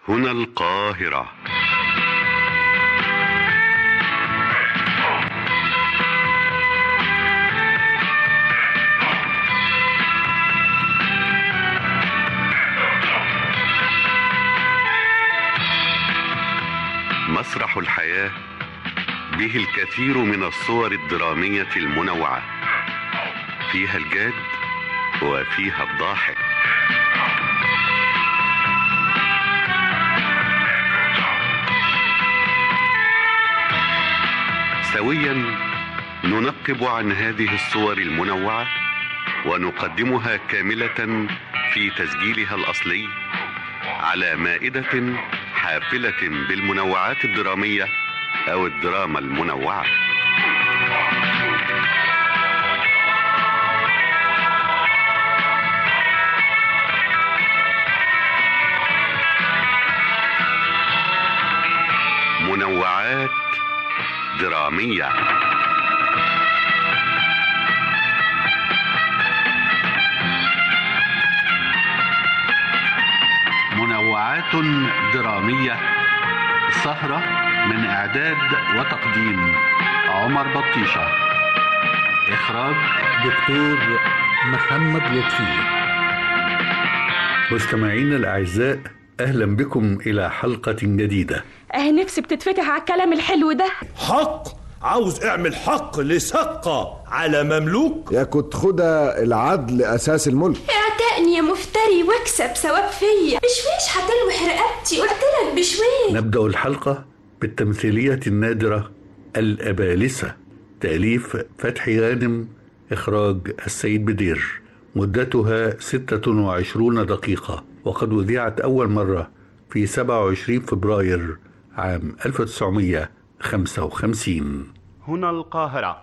هنا القاهرة مسرح الحياة به الكثير من الصور الدرامية المنوعة فيها الجاد وفيها الضاحك سويا ننقب عن هذه الصور المنوعة ونقدمها كاملة في تسجيلها الأصلي على مائدة حافلة بالمنوعات الدرامية أو الدراما المنوعة منوعات درامية منوعات درامية سهرة من إعداد وتقديم عمر بطيشة إخراج دكتور محمد لطفي مستمعينا الأعزاء أهلا بكم إلى حلقة جديدة اه نفسي بتتفتح على الكلام الحلو ده حق عاوز اعمل حق لسقة على مملوك يا كنت خدها العدل اساس الملك اعتقني يا مفتري واكسب ثواب فيا بشويش هتلوح رقبتي قلت لك بشويش نبدأ الحلقة بالتمثيلية النادرة الأبالسة تأليف فتحي غانم إخراج السيد بدير مدتها 26 دقيقة وقد أذيعت أول مرة في 27 فبراير عام 1955 هنا القاهرة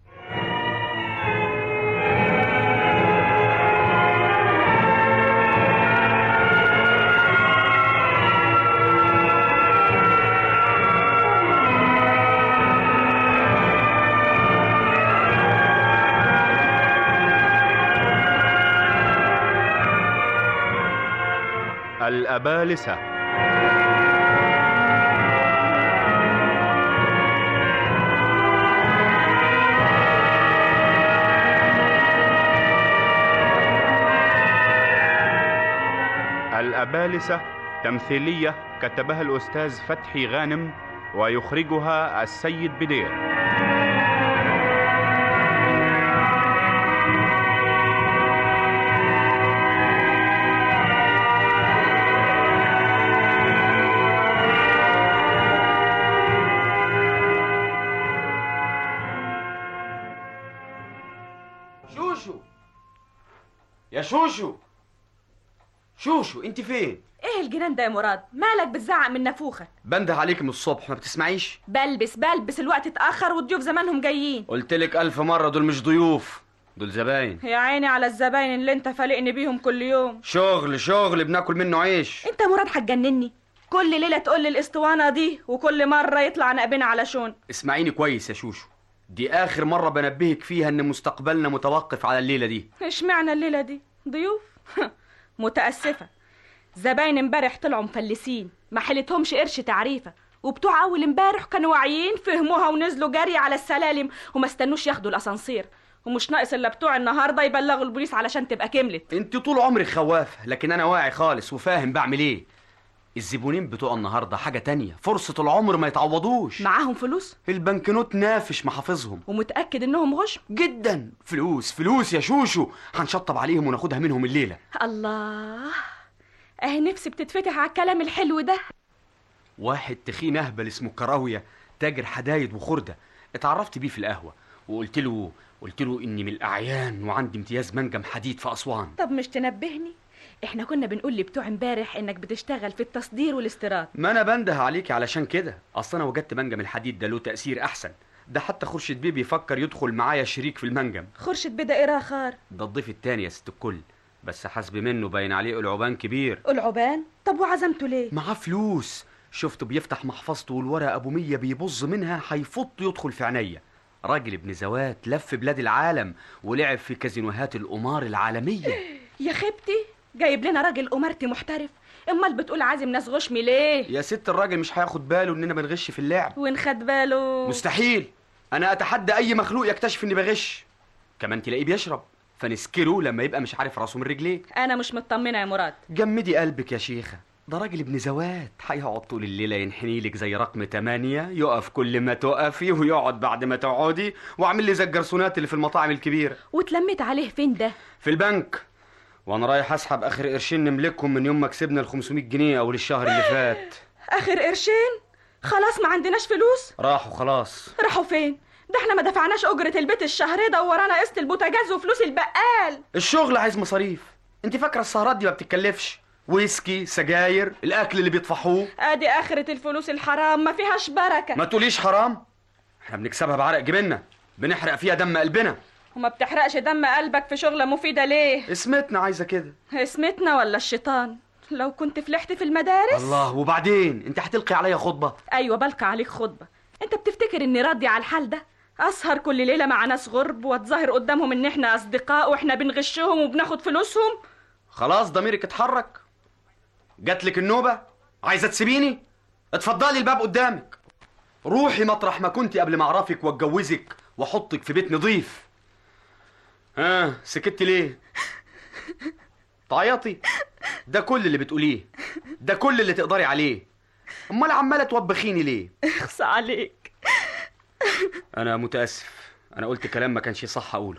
الأبالسة الأبالسة تمثيلية كتبها الأستاذ فتحي غانم ويخرجها السيد بدير شوشو يا شوشو شوشو انت فين ايه الجنان ده يا مراد مالك بتزعق من نافوخك بنده عليك من الصبح ما بتسمعيش بلبس بلبس الوقت اتأخر والضيوف زمانهم جايين قلت لك الف مره دول مش ضيوف دول زباين يا عيني على الزباين اللي انت فالقني بيهم كل يوم شغل شغل بناكل منه عيش انت يا مراد هتجنني كل ليلة تقول لي الاسطوانة دي وكل مرة يطلع نقبنا على شون اسمعيني كويس يا شوشو دي اخر مره بنبهك فيها ان مستقبلنا متوقف على الليله دي اشمعنى الليلة دي ضيوف متأسفة زباين امبارح طلعوا مفلسين ما حلتهمش قرش تعريفة وبتوع اول امبارح كانوا واعيين فهموها ونزلوا جري على السلالم وما استنوش ياخدوا الاسانسير ومش ناقص الا بتوع النهارده يبلغوا البوليس علشان تبقى كملت انت طول عمرك خوافه لكن انا واعي خالص وفاهم بعمل ايه الزبونين بتوع النهارده حاجه تانية فرصه العمر ما يتعوضوش معاهم فلوس البنكنوت نافش محافظهم ومتأكد انهم غش جدا فلوس فلوس يا شوشو هنشطب عليهم وناخدها منهم الليله الله اهي نفسي بتتفتح على الكلام الحلو ده واحد تخين اهبل اسمه كراويه تاجر حدايد وخرده اتعرفت بيه في القهوه وقلت له قلت له اني من الاعيان وعندي امتياز منجم حديد في اسوان طب مش تنبهني احنا كنا بنقول لبتوع امبارح انك بتشتغل في التصدير والاستيراد ما انا بنده عليكي علشان كده اصل انا وجدت منجم الحديد ده له تاثير احسن ده حتى خورشيد بيه بيفكر يدخل معايا شريك في المنجم خرشت بدا ايه راخار ده الضيف التاني يا ست الكل بس حسب منه باين عليه العبان كبير العبان طب وعزمته ليه معاه فلوس شفته بيفتح محفظته والورقة أبو مية بيبص منها هيفط يدخل في عينيا راجل ابن زوات لف بلاد العالم ولعب في كازينوهات القمار العالمية يا خيبتي جايب لنا راجل أمارتي محترف امال بتقول عازم ناس غشمي ليه يا ست الراجل مش هياخد باله اننا بنغش في اللعب وين خد باله مستحيل انا اتحدى اي مخلوق يكتشف اني بغش كمان تلاقيه بيشرب فنسكره لما يبقى مش عارف راسه من رجليه انا مش مطمنه يا مراد جمدي قلبك يا شيخه ده راجل ابن زوات هيقعد طول الليله ينحني لك زي رقم تمانية يقف كل ما تقفي ويقعد بعد ما تقعدي وعامل لي زي الجرسونات اللي في المطاعم الكبيره واتلميت عليه فين ده في البنك وانا رايح اسحب اخر قرشين نملكهم من يوم ما كسبنا ال 500 جنيه اول الشهر اللي فات اخر قرشين خلاص ما عندناش فلوس راحوا خلاص راحوا فين ده احنا ما دفعناش اجره البيت الشهر ده وورانا قسط البوتاجاز وفلوس البقال الشغل عايز مصاريف انت فاكره السهرات دي ما بتتكلفش ويسكي سجاير الاكل اللي بيطفحوه ادي اخرة الفلوس الحرام ما فيهاش بركة ما تقوليش حرام احنا بنكسبها بعرق جبيننا بنحرق فيها دم قلبنا وما بتحرقش دم قلبك في شغلة مفيدة ليه اسمتنا عايزه كده اسمتنا ولا الشيطان لو كنت فلحت في المدارس الله وبعدين انت هتلقي عليا خطبه ايوه بلقى عليك خطبة انت بتفتكر اني راضية على الحال ده اسهر كل ليلة مع ناس غرب واتظاهر قدامهم ان احنا اصدقاء واحنا بنغشهم وبناخد فلوسهم خلاص ضميرك اتحرك جاتلك النوبه عايزه تسيبيني اتفضلي الباب قدامك روحي مطرح ما كنت قبل ما اعرفك واتجوزك واحطك في بيت نظيف ها سكت ليه تعيطي ده كل اللي بتقوليه ده كل اللي تقدري عليه امال عماله توبخيني ليه اخص عليك انا متاسف انا قلت كلام ما كانش صح اقوله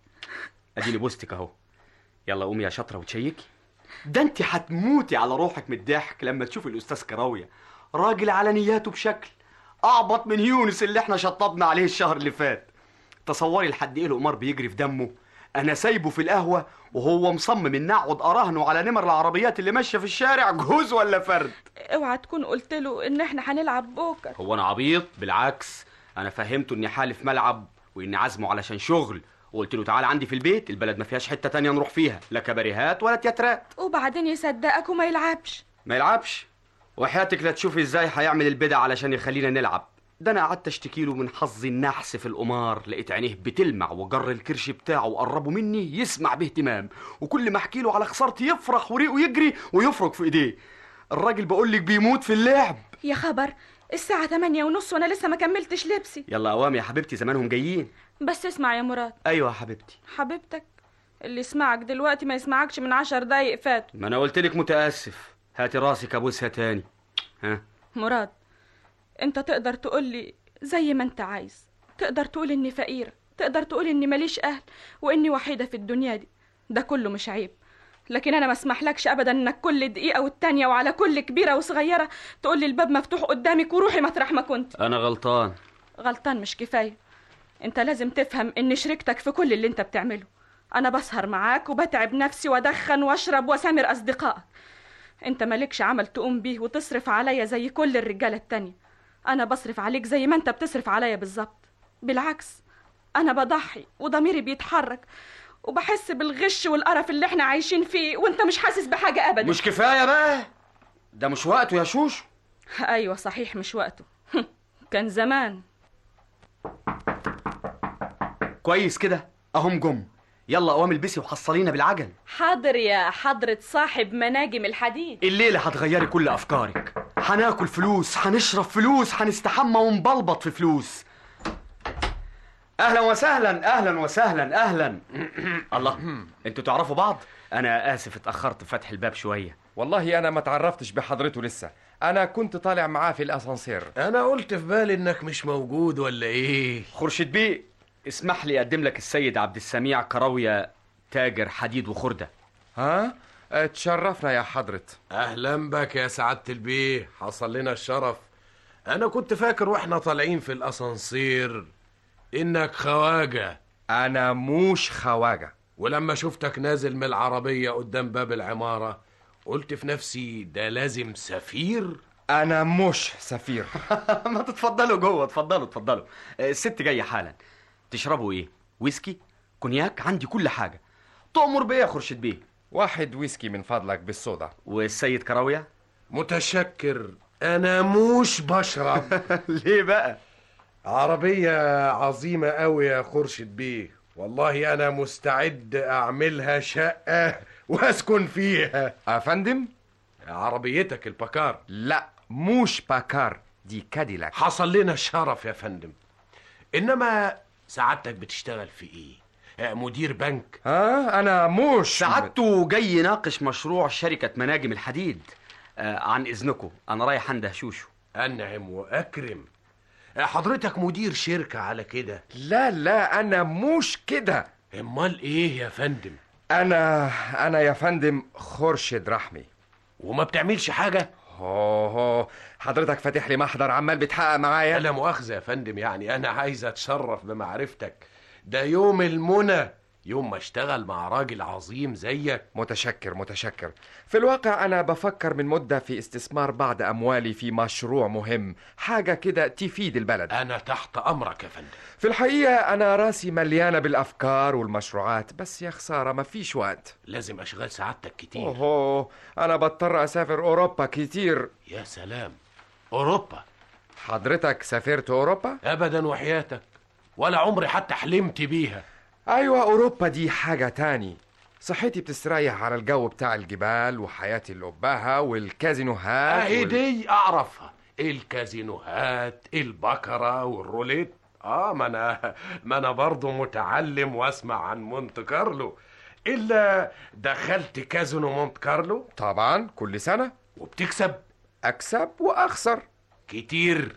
اديني بوستك اهو يلا قومي يا شاطره وتشيكي ده انت هتموتي على روحك من الضحك لما تشوفي الاستاذ كراويه راجل على نياته بشكل اعبط من يونس اللي احنا شطبنا عليه الشهر اللي فات تصوري لحد ايه القمار بيجري في دمه انا سايبه في القهوه وهو مصمم ان اقعد اراهنه على نمر العربيات اللي ماشيه في الشارع جوز ولا فرد اوعى تكون قلت له ان احنا هنلعب بوكر هو انا عبيط بالعكس انا فهمته اني حالف ملعب واني عازمه علشان شغل وقلت له تعال عندي في البيت البلد ما فيهاش حته تانية نروح فيها لا كباريهات ولا تياترات وبعدين يصدقك وما يلعبش ما يلعبش وحياتك لا تشوفي ازاي هيعمل البدع علشان يخلينا نلعب ده انا قعدت اشتكي له من حظي النحس في القمار لقيت عينيه بتلمع وجر الكرش بتاعه وقربه مني يسمع باهتمام وكل ما احكي له على خسارتي يفرح وريقه يجري ويفرك في ايديه الراجل بقول لك بيموت في اللعب يا خبر الساعة تمانية ونص وانا لسه ما كملتش لبسي يلا قوام يا حبيبتي زمانهم جايين بس اسمع يا مراد ايوه يا حبيبتي حبيبتك اللي يسمعك دلوقتي ما يسمعكش من عشر دقايق فاتوا ما انا قلت لك متاسف هاتي راسك ابوسها تاني ها مراد انت تقدر تقول لي زي ما انت عايز تقدر تقول اني فقيرة تقدر تقول اني ماليش اهل واني وحيدة في الدنيا دي ده كله مش عيب لكن انا ما اسمحلكش ابدا انك كل دقيقة والتانية وعلى كل كبيرة وصغيرة تقول لي الباب مفتوح قدامك وروحي مطرح ما كنت انا غلطان غلطان مش كفاية انت لازم تفهم ان شريكتك في كل اللي انت بتعمله انا بسهر معاك وبتعب نفسي وادخن واشرب واسامر اصدقائك انت مالكش عمل تقوم بيه وتصرف عليا زي كل الرجاله التانية انا بصرف عليك زي ما انت بتصرف عليا بالظبط بالعكس انا بضحي وضميري بيتحرك وبحس بالغش والقرف اللي احنا عايشين فيه وانت مش حاسس بحاجه ابدا مش كفايه بقى ده مش وقته يا شوشو ايوه صحيح مش وقته كان زمان كويس كده اهم جم يلا قوام البسي وحصلينا بالعجل حاضر يا حضرة صاحب مناجم الحديد الليله هتغيري كل افكارك هناكل فلوس هنشرب فلوس هنستحمى ونبلبط في فلوس اهلا وسهلا اهلا وسهلا اهلا الله انتوا تعرفوا بعض انا اسف اتاخرت في فتح الباب شويه والله انا ما تعرفتش بحضرته لسه انا كنت طالع معاه في الاسانسير انا قلت في بالي انك مش موجود ولا ايه خرشد بيه اسمح لي اقدم لك السيد عبد السميع كراويه تاجر حديد وخرده ها اتشرفنا يا حضرة اهلا بك يا سعادة البيه حصل لنا الشرف انا كنت فاكر واحنا طالعين في الاسانسير انك خواجة انا موش خواجة ولما شفتك نازل من العربية قدام باب العمارة قلت في نفسي ده لازم سفير انا مش سفير ما تتفضلوا جوه اتفضلوا اتفضلوا الست جايه حالا تشربوا ايه ويسكي كونياك عندي كل حاجه تؤمر بيه يا خرشد بيه واحد ويسكي من فضلك بالصودا والسيد كراويه متشكر انا مش بشرب ليه بقى عربية عظيمة قوي يا خرشد بيه والله انا مستعد اعملها شقة واسكن فيها افندم عربيتك البكار لا مش باكار دي كاديلاك حصل لنا الشرف يا فندم انما سعادتك بتشتغل في ايه آه، مدير بنك ها انا مش سعادته جاي يناقش مشروع شركة مناجم الحديد آه عن إذنكم أنا رايح عنده شوشو انعم واكرم آه، حضرتك مدير شركة على كده لا لا انا مش كده امال ايه يا فندم انا انا يا فندم خورشيد رحمي وما بتعملش حاجة اوه حضرتك فاتح لي محضر عمال بتحقق معايا لا مؤاخذة يا فندم يعني أنا عايز أتشرف بمعرفتك ده يوم المنى يوم ما اشتغل مع راجل عظيم زيك متشكر متشكر في الواقع أنا بفكر من مدة في استثمار بعض أموالي في مشروع مهم حاجة كده تفيد البلد أنا تحت أمرك يا فندم في الحقيقة أنا راسي مليانة بالأفكار والمشروعات بس يا خسارة مفيش وقت لازم أشغال سعادتك كتير أوه أنا بضطر أسافر أوروبا كتير يا سلام أوروبا حضرتك سافرت أوروبا؟ أبدا وحياتك ولا عمري حتى حلمت بيها أيوة أوروبا دي حاجة تاني صحتي بتستريح على الجو بتاع الجبال وحياة الأبهة والكازينوهات أهي وال... دي أعرفها الكازينوهات البكرة والروليت آه ما أنا ما أنا برضه متعلم وأسمع عن مونت كارلو إلا دخلت كازينو مونت كارلو طبعا كل سنة وبتكسب أكسب وأخسر كتير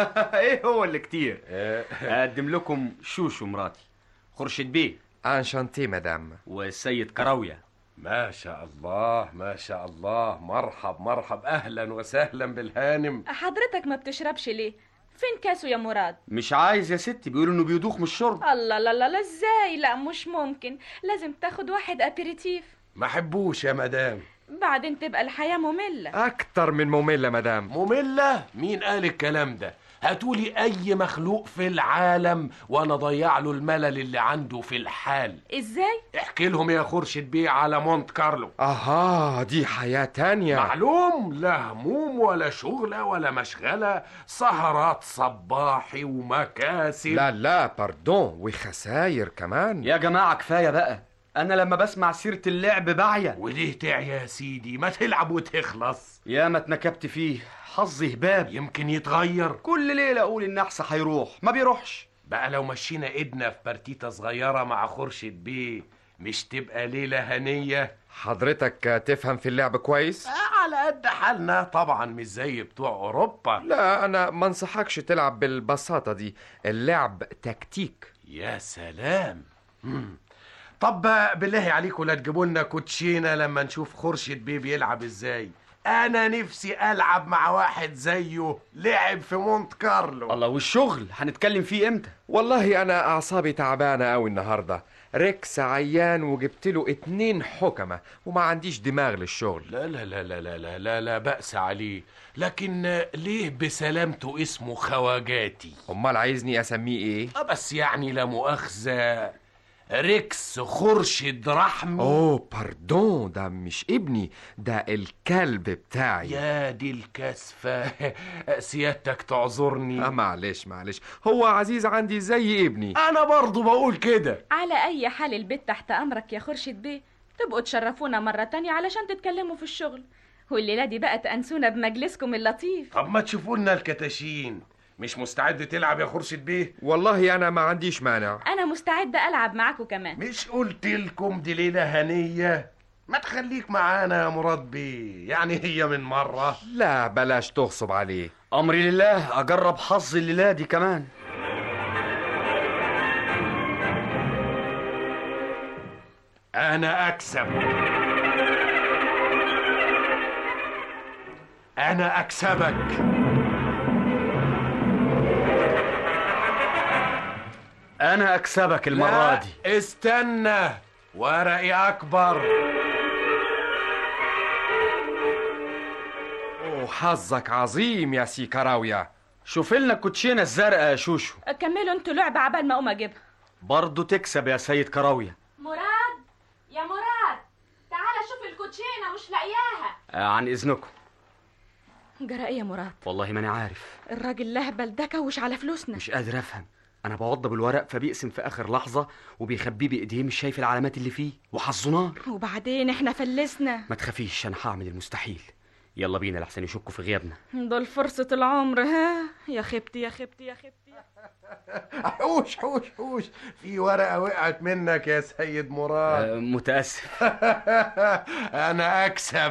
ايه هو اللي كتير اقدم لكم شوشو مراتي خورشيد بيه انشانتي مدام والسيد كراوية ما شاء الله ما شاء الله مرحب مرحب اهلا وسهلا بالهانم حضرتك ما بتشربش ليه فين كاسه يا مراد مش عايز يا ستي بيقولوا انه بيدوخ من الشرب الله لا لا لا ازاي لا مش ممكن لازم تاخد واحد ابيريتيف ما حبوش يا مدام بعدين تبقى الحياة مملة أكتر من مملة مدام مملة مين قال الكلام ده هاتولي اي مخلوق في العالم وانا ضيع له الملل اللي عنده في الحال ازاي احكي لهم يا خورشيد بيه على مونت كارلو اها دي حياة تانية معلوم لا هموم ولا شغلة ولا مشغلة سهرات صباحي ومكاسب لا لا باردون وخساير كمان يا جماعة كفاية بقى أنا لما بسمع سيرة اللعب بعيا وليه تعيا يا سيدي ما تلعب وتخلص يا ما اتنكبت فيه حظي هباب يمكن يتغير كل ليلة أقول النحس هيروح ما بيروحش بقى لو مشينا ايدنا في بارتيتا صغيرة مع خورشيد بيه مش تبقى ليلة هنية حضرتك تفهم في اللعب كويس آه على قد حالنا طبعا مش زي بتوع اوروبا لا انا ما انصحكش تلعب بالبساطة دي اللعب تكتيك يا سلام مم. طب بالله عليكم لا تجيبوا لنا كوتشينه لما نشوف خورشيد بيه بيلعب ازاي انا نفسي العب مع واحد زيه لعب في مونت كارلو الله والشغل هنتكلم فيه امتى والله انا اعصابي تعبانة قوي النهاردة ريكس عيان وجبت له اتنين حكمة وما عنديش دماغ للشغل لا لا لا لا لا لا لا, لا بأس عليه لكن ليه بسلامته اسمه خواجاتي امال عايزني اسميه ايه آه بس يعني لا مؤاخذة ريكس خورشيد رحمي اوه باردون ده مش ابني ده الكلب بتاعي يا دي الكسفة سيادتك تعذرني آه معلش معلش هو عزيز عندي زي ابني انا برضو بقول كده على اي حال البيت تحت امرك يا خورشيد بيه تبقوا تشرفونا مرة تانية علشان تتكلموا في الشغل والليلة دي بقى تأنسونا بمجلسكم اللطيف طب ما تشوفوا لنا الكتاشين مش مستعد تلعب يا خورشيد بيه والله انا ما عنديش مانع انا مستعدة العب معاكم كمان مش قلت لكم دي ليلة هنية ما تخليك معانا يا مراد بيه يعني هي من مرة لا بلاش تغصب عليه أمري لله أجرب حظي الليلة دي كمان أنا أكسب أنا أكسبك أنا أكسبك المرة لا دي استنى ورقي أكبر اوه حظك عظيم يا سي كراوية شوف لنا الكوتشينة الزرقاء يا شوشو كملوا انتوا لعبة عبال ما اقوم اجيبها برضه تكسب يا سيد كراوية مراد يا مراد تعالى شوف الكوتشينة مش لاقياها آه عن إذنكم جرى ايه يا مراد والله ماني عارف الراجل لهبل ده كوش على فلوسنا مش قادر أفهم أنا بوضب الورق فبيقسم في آخر لحظة وبيخبيه بإيديه مش شايف العلامات اللي فيه وحظه نار وبعدين احنا فلسنا ما تخافيش أنا هعمل المستحيل يلا بينا لحسن يشكوا في غيابنا دول فرصة العمر ها يا خبتي يا خبتي يا خبتي حوش حوش حوش في ورقة وقعت منك يا سيد مراد آه، متأسف أنا أكسب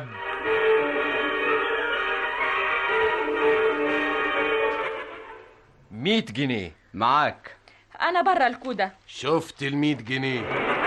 مية جنيه معاك أنا برا الكودة شفت المية جنيه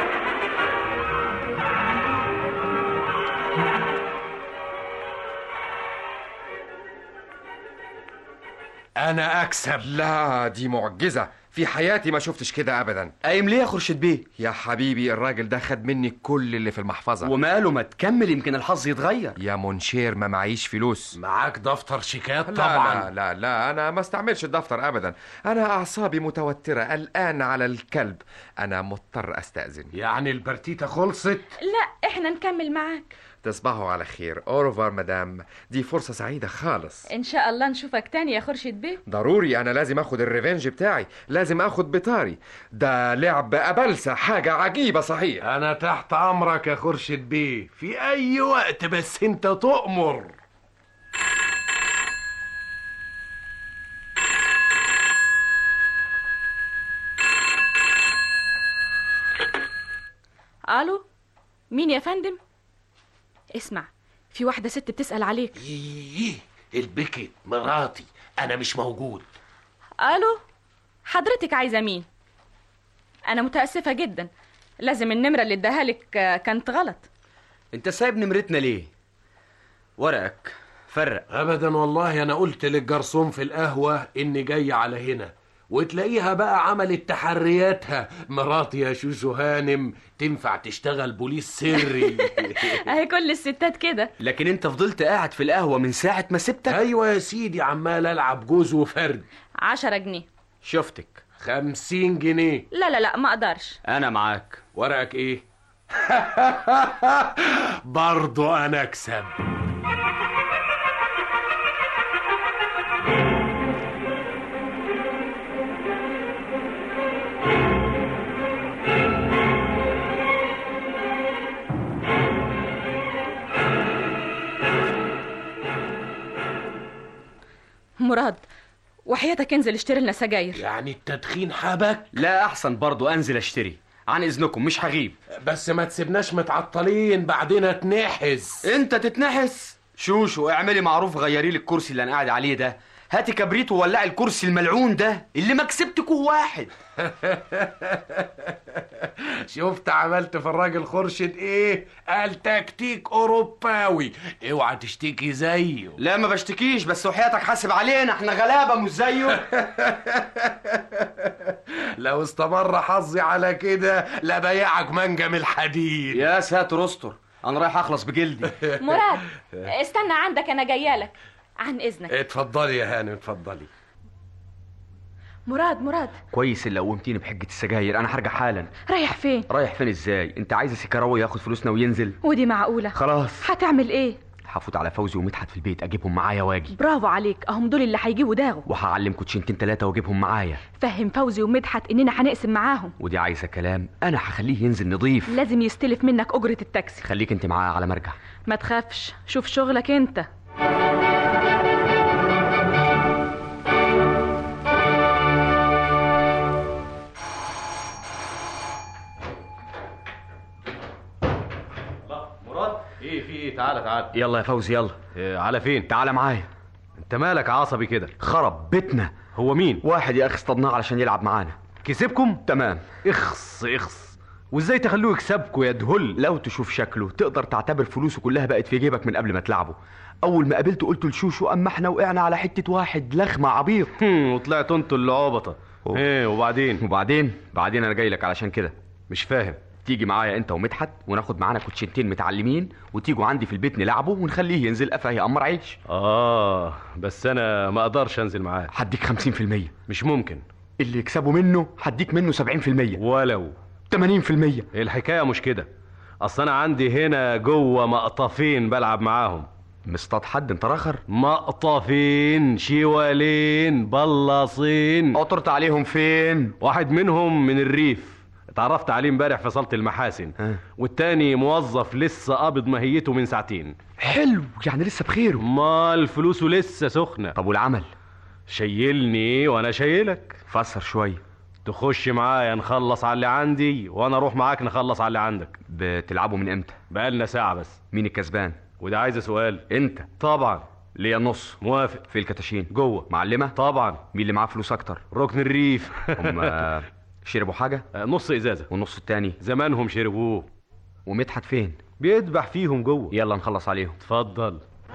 أنا أكسب لا دي معجزة في حياتي ما شفتش كده أبدا قايم ليه يا خرشد بيه يا حبيبي الراجل ده خد مني كل اللي في المحفظة وماله ما تكمل يمكن الحظ يتغير يا منشير ما معيش فلوس معاك دفتر شيكات لا طبعا لا لا لا أنا ما استعملش الدفتر أبدا أنا أعصابي متوترة قلقان على الكلب أنا مضطر أستأذن يعني البرتيتة خلصت لا احنا نكمل معاك تصبحوا على خير أوروفار مدام دي فرصة سعيدة خالص إن شاء الله نشوفك تاني يا خرشد بيه ضروري أنا لازم أخد الريفنج بتاعي لازم أخد بطاري ده لعب أبلسة حاجة عجيبة صحيح أنا تحت أمرك يا خرشد بيه في أي وقت بس أنت تؤمر ألو مين يا فندم اسمع في واحدة ست بتسأل عليك إيه البكت مراتي أنا مش موجود ألو حضرتك عايزة مين أنا متأسفة جدا لازم النمرة اللي اداها لك آه، كانت غلط انت سايب نمرتنا ليه ورقك فرق أبدا والله أنا قلت للجرسون في القهوة إني جاي على هنا وتلاقيها بقى عملت تحرياتها مراتي يا شوشو هانم تنفع تشتغل بوليس سري أهي كل الستات كده لكن انت فضلت قاعد في القهوة من ساعة ما سبتك أيوة يا سيدي عمال ألعب جوز وفرد عشرة جنيه شفتك خمسين جنيه لا لا لا ما أقدرش انا معاك ورقك إيه؟ برضو أنا أكسب مراد وحياتك انزل اشتري لنا سجاير يعني التدخين حبك لا احسن برضو انزل اشتري عن اذنكم مش هغيب بس ما تسيبناش متعطلين بعدين اتنحس انت تتنحس شوشو اعملي معروف غيري لي الكرسي اللي انا قاعد عليه ده هاتي كبريت وولعي الكرسي الملعون ده اللي ما كسبتكوا واحد شفت عملت في الراجل خرشد ايه قال تكتيك اوروباوي اوعى تشتكي زيه لا ما بشتكيش بس وحياتك حاسب علينا احنا غلابه مش زيه لو استمر حظي على كده لبيعك منجم الحديد يا ساتر استر انا رايح اخلص بجلدي مراد استنى عندك أنا جايالك عن إذنك اتفضلي يا هاني اتفضلي مراد مراد كويس اللي قومتيني بحجه السجاير انا هرجع حالا رايح فين رايح فين ازاي انت عايز سيكاراوي ياخد فلوسنا وينزل ودي معقولة خلاص هتعمل ايه هفوت على فوزي ومدحت في البيت اجيبهم معايا واجي برافو عليك اهم دول اللي هيجيبوا داغوا وهعلم كوتشينتين تلاتة واجيبهم معايا فهم فوزي ومدحت اننا هنقسم معاهم ودي عايزه كلام انا هخليه ينزل نضيف لازم يستلف منك اجرة التاكسي خليك انت معايا على مرجع ما تخافش شوف شغلك انت مراد ايه في ايه تعالى تعالى يلا يا فوزي يلا إيه على فين تعالى معايا انت مالك عصبي كده خرب بيتنا هو مين واحد يا اخي اصطدناه علشان يلعب معانا كسبكم تمام اخص اخص وازاي تخلوه يكسبكوا يا دهل لو تشوف شكله تقدر تعتبر فلوسه كلها بقت في جيبك من قبل ما تلعبه اول ما قابلته قلت لشوشو اما احنا وقعنا على حته واحد لخمه عبيط هم، وطلعتوا انتوا اللي عبطه ايه وبعدين وبعدين بعدين انا جاي لك علشان كده مش فاهم تيجي معايا انت ومدحت وناخد معانا كوتشنتين متعلمين وتيجوا عندي في البيت نلعبه ونخليه ينزل قفا يقمر عيش اه بس انا ما اقدرش انزل معاه هديك 50% مش ممكن اللي يكسبه منه هديك منه 70% ولو 80% الحكايه مش كده اصل انا عندي هنا جوه مقطفين بلعب معاهم مصطاد حد انت راخر مقطفين شوالين بلاصين قطرت عليهم فين واحد منهم من الريف اتعرفت عليه امبارح في صاله المحاسن والتاني موظف لسه قابض ماهيته من ساعتين حلو يعني لسه بخيره مال فلوسه لسه سخنه طب والعمل شيلني وانا شايلك فسر شويه تخش معايا نخلص على اللي عندي وانا اروح معاك نخلص على اللي عندك بتلعبوا من امتى بقالنا ساعه بس مين الكسبان وده عايز سؤال انت طبعا ليا النص موافق في الكتاشين جوه معلمه طبعا مين اللي معاه فلوس اكتر ركن الريف هم آه، شربوا حاجه آه، نص ازازه والنص التاني زمانهم شربوه ومدحت فين بيدبح فيهم جوه يلا نخلص عليهم اتفضل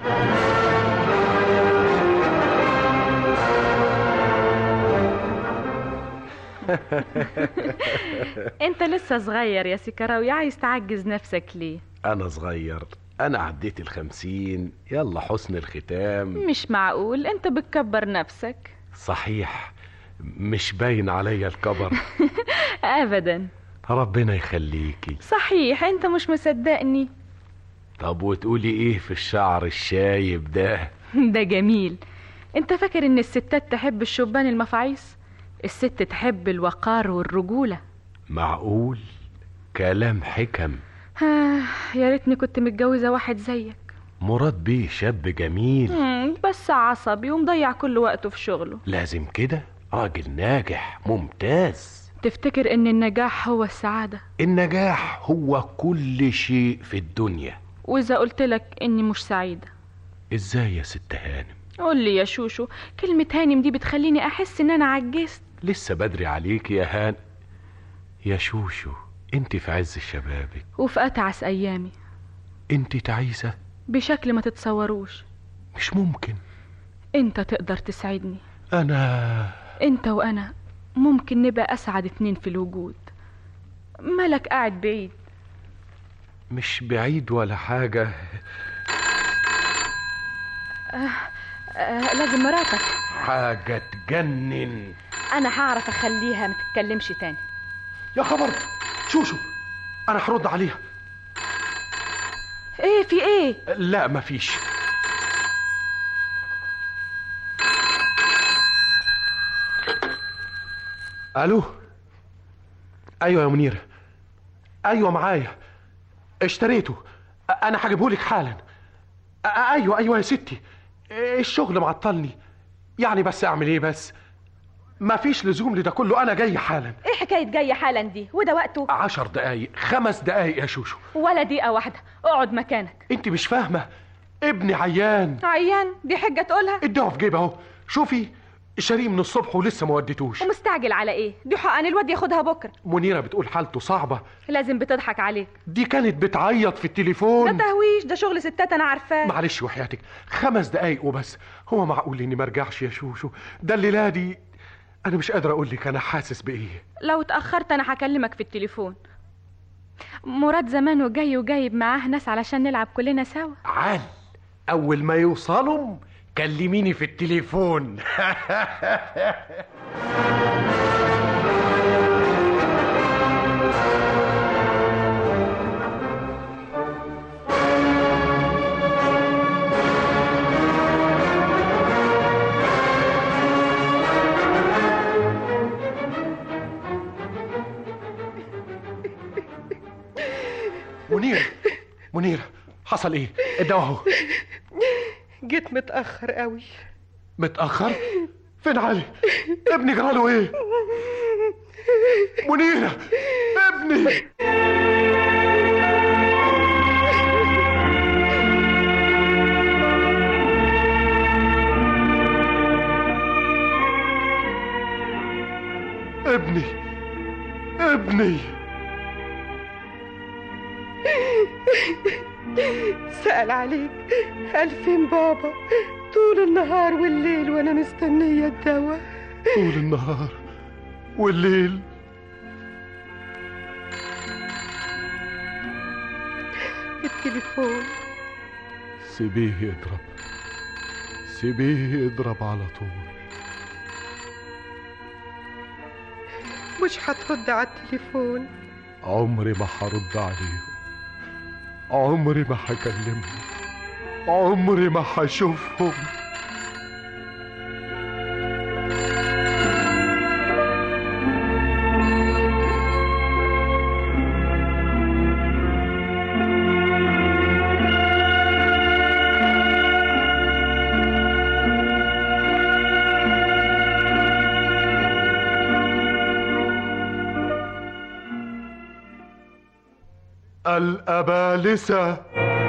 انت لسه صغير يا سكراوي عايز تعجز نفسك ليه أنا صغير أنا عديت الخمسين يلا حسن الختام مش معقول انت بتكبر نفسك صحيح مش باين عليا الكبر ابدا ربنا يخليكي صحيح انت مش مصدقني طب وتقولي ايه في الشعر الشايب ده ده جميل انت فاكر ان الستات تحب الشبان المفاعيس الست تحب الوقار والرجولة معقول كلام حكم آه يا ريتني كنت متجوزة واحد زيك مراد بيه شاب جميل مم، بس عصبي ومضيع كل وقته في شغله لازم كده راجل ناجح ممتاز تفتكر ان النجاح هو السعادة النجاح هو كل شيء في الدنيا واذا قلت لك اني مش سعيدة ازاي يا ست هانم قول لي يا شوشو كلمة هانم دي بتخليني احس ان انا عجزت لسه بدري عليك يا هان يا شوشو انت في عز شبابك وفي اتعس ايامي انت تعيسة بشكل ما تتصوروش مش ممكن انت تقدر تسعدني انا انت وانا ممكن نبقى اسعد اتنين في الوجود مالك قاعد بعيد مش بعيد ولا حاجة آه آه لازم مراتك حاجة تجنن انا هعرف اخليها ما تتكلمش تاني يا خبر شوشو انا هرد عليها ايه في ايه لا مفيش الو ايوه يا منير ايوه معايا اشتريته أ- انا هجيبهولك حالا أ- ايوه ايوه يا ستي الشغل معطلني يعني بس اعمل ايه بس مفيش لزوم لده كله انا جاي حالا ايه حكاية جاية حالا دي وده وقته عشر دقايق خمس دقايق يا شوشو ولا دقيقة واحدة اقعد مكانك انت مش فاهمه ابني عيان عيان دي حجة تقولها اديه في جيبه اهو شوفي شاريه من الصبح ولسه ما وديتوش ومستعجل على ايه دي حقن الواد ياخدها بكرة منيره بتقول حالته صعبه لازم بتضحك عليك دي كانت بتعيط في ده التليفون تهويش ده شغل ستات انا عارفاه معلش وحياتك خمس دقايق وبس هو معقول اني مرجعش يا شوشو ده الليله دي انا مش قادر اقول لك انا حاسس بايه لو اتأخرت انا هكلمك في التليفون مراد زمانه جاي وجايب معاه ناس علشان نلعب كلنا سوا عال اول ما يوصلوا كلميني في التليفون منير منير حصل ايه الدواء اهو جيت متأخر قوي متأخر؟ فين علي؟ ابني جراله ايه؟ منيرة ابني ابني ابني سأل عليك قال فين بابا طول النهار والليل وانا مستنية الدواء طول النهار والليل التليفون سيبيه يضرب سيبيه يضرب على طول مش هترد على التليفون عمري ما هرد عليهم عمري ما هكلمهم عمري ما هشوفهم الأبالسة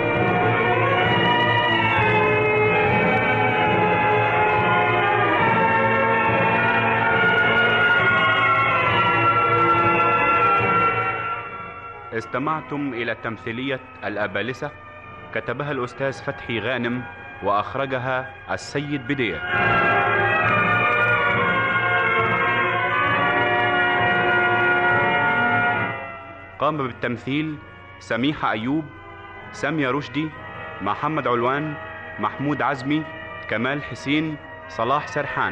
استمعتم إلى تمثيلية الأبالسة كتبها الأستاذ فتحي غانم وأخرجها السيد بدير قام بالتمثيل سميحة أيوب سامية رشدي محمد علوان محمود عزمي كمال حسين صلاح سرحان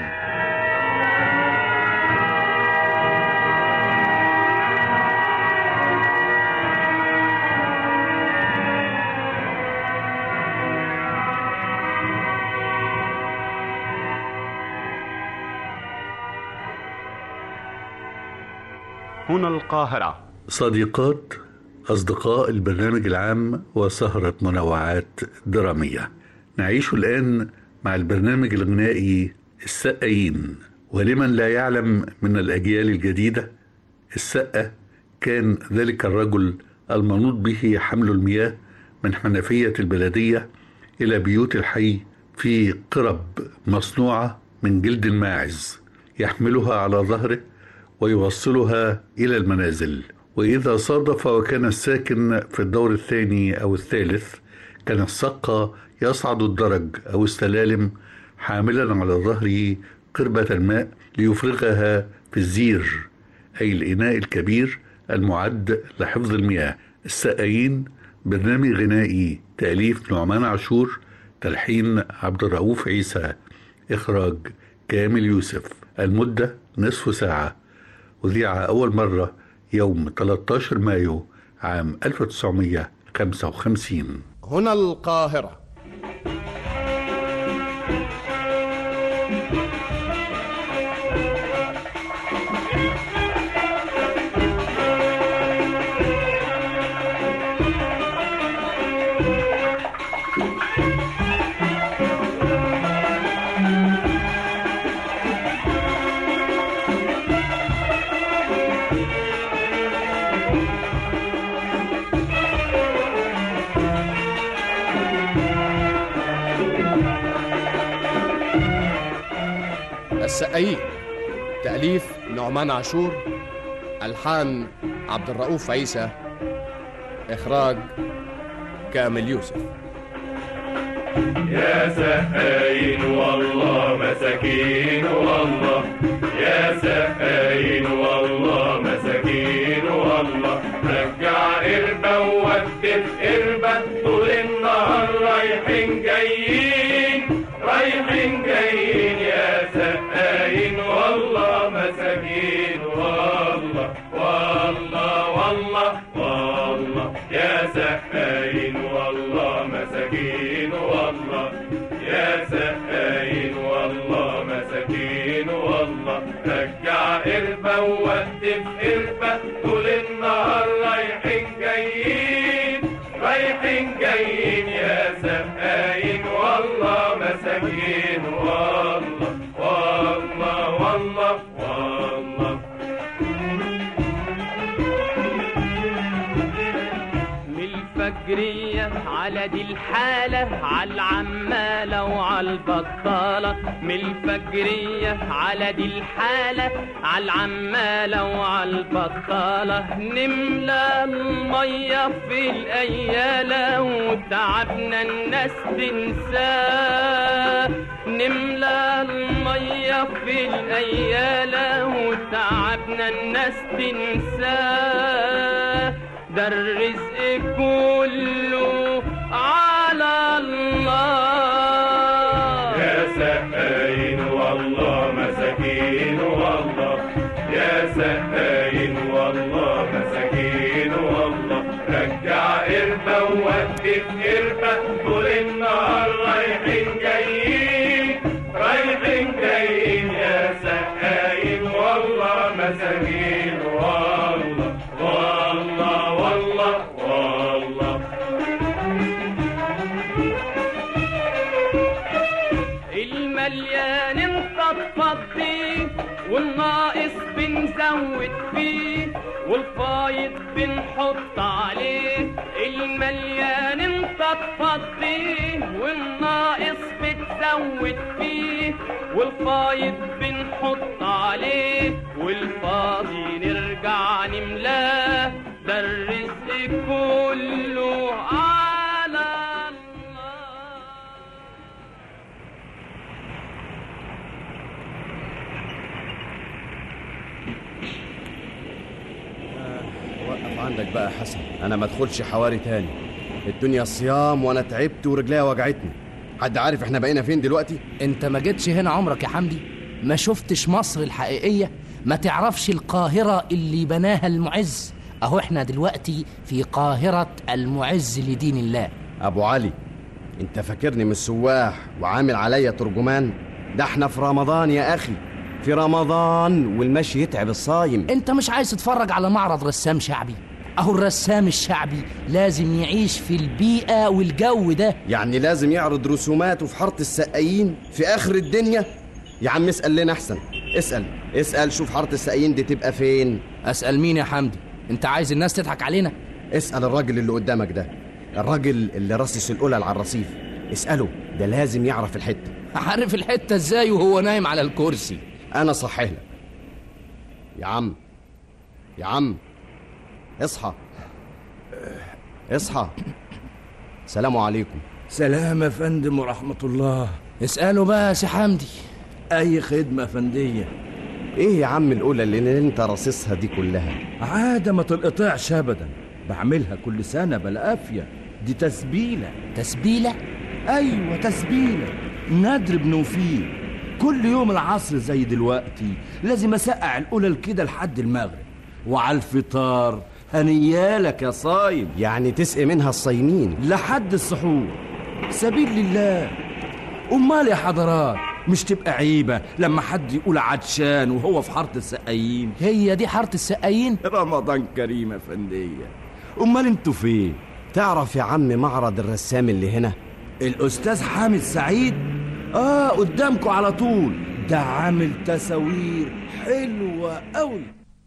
هنا القاهرة صديقات أصدقاء البرنامج العام وسهرة منوعات درامية نعيش الآن مع البرنامج الغنائي السقايين ولمن لا يعلم من الأجيال الجديدة السقة كان ذلك الرجل المنوط به حمل المياه من حنفية البلدية إلى بيوت الحي في قرب مصنوعة من جلد ماعز يحملها على ظهره ويوصلها إلى المنازل وإذا صادف وكان الساكن في الدور الثاني أو الثالث كان السقا يصعد الدرج أو السلالم حاملا على ظهره قربة الماء ليفرغها في الزير أي الإناء الكبير المعد لحفظ المياه السقايين برنامج غنائي تأليف نعمان عاشور تلحين عبد الرؤوف عيسى إخراج كامل يوسف المدة نصف ساعة أذيع أول مرة يوم 13 مايو عام 1955 هنا القاهرة السقايين تأليف نعمان عاشور ألحان عبد الرؤوف عيسى إخراج كامل يوسف يا سقايين والله مساكين والله يا سقايين والله مساكين والله رجع قربة وودت قربة طول النهار رايحين جايين رايحين جايين يا سقايين والله مساكين والله والله والله والله يا سقايين والله مساكين والله يا سقايين والله مساكين والله رجع قربة وودي في قربة طول النهار رايحين جايين رايحين جايين يا سقايين والله مساكين والله والله والله والله من الفجرية على دي الحالة على العمالة وعلى البطالة من الفجرية على دي الحالة على العمالة وعلى البطالة نملى المية في الأيالة وتعبنا الناس تنساه نملى المية في الأيالة وتعبنا الناس تنساه ده الرزق كله على الله يا سقايين والله مساكين والله يا سقايين والله مساكين والله رجع قربة وودي في قربة طول النهار رايحين جايين رايحين جايين يا سقايين والله مساكين والله والله والله والله المليان المليان انت تفضيه والناقص بنزود فيه والفايض بنحط عليه المليان انت تفضيه والناقص بتزود فيه والفايض بنحط عليه والفاضي نرجع نملاه ده الرزق كله على وقف عندك بقى يا حسن انا ما ادخلش حواري تاني الدنيا صيام وانا تعبت ورجليا وجعتني حد عارف احنا بقينا فين دلوقتي انت ما جيتش هنا عمرك يا حمدي ما شفتش مصر الحقيقية ما تعرفش القاهرة اللي بناها المعز اهو احنا دلوقتي في قاهرة المعز لدين الله ابو علي انت فاكرني من السواح وعامل عليا ترجمان ده احنا في رمضان يا اخي في رمضان والمشي يتعب الصايم انت مش عايز تتفرج على معرض رسام شعبي اهو الرسام الشعبي لازم يعيش في البيئة والجو ده يعني لازم يعرض رسوماته في حارة السقايين في اخر الدنيا يا عم اسأل لنا احسن اسأل اسأل شوف حارة السقايين دي تبقى فين اسأل مين يا حمدي انت عايز الناس تضحك علينا اسأل الراجل اللي قدامك ده الراجل اللي رصص القلل على الرصيف اسأله ده لازم يعرف الحتة عارف الحتة ازاي وهو نايم على الكرسي انا صحح لك يا عم يا عم اصحى اصحى سلام عليكم سلام يا فندم ورحمة الله اسأله بقى يا سي حمدي أي خدمة فندية ايه يا عم الأولى اللي انت راصصها دي كلها عادة ما تنقطعش أبدا بعملها كل سنة بلا قافية دي تسبيلة تسبيلة؟ أيوة تسبيلة ندر بن وفيه كل يوم العصر زي دلوقتي لازم أسقع القلل كده لحد المغرب وعلى الفطار هنيالك يا صايم يعني تسقي منها الصايمين لحد السحور سبيل لله امال يا حضرات مش تبقى عيبة لما حد يقول عطشان وهو في حارة السقايين هي دي حارة السقايين رمضان كريم يا فندية امال انتوا فين تعرف يا عم معرض الرسام اللي هنا الاستاذ حامد سعيد اه قدامكم على طول ده عامل تصاوير حلوة قوي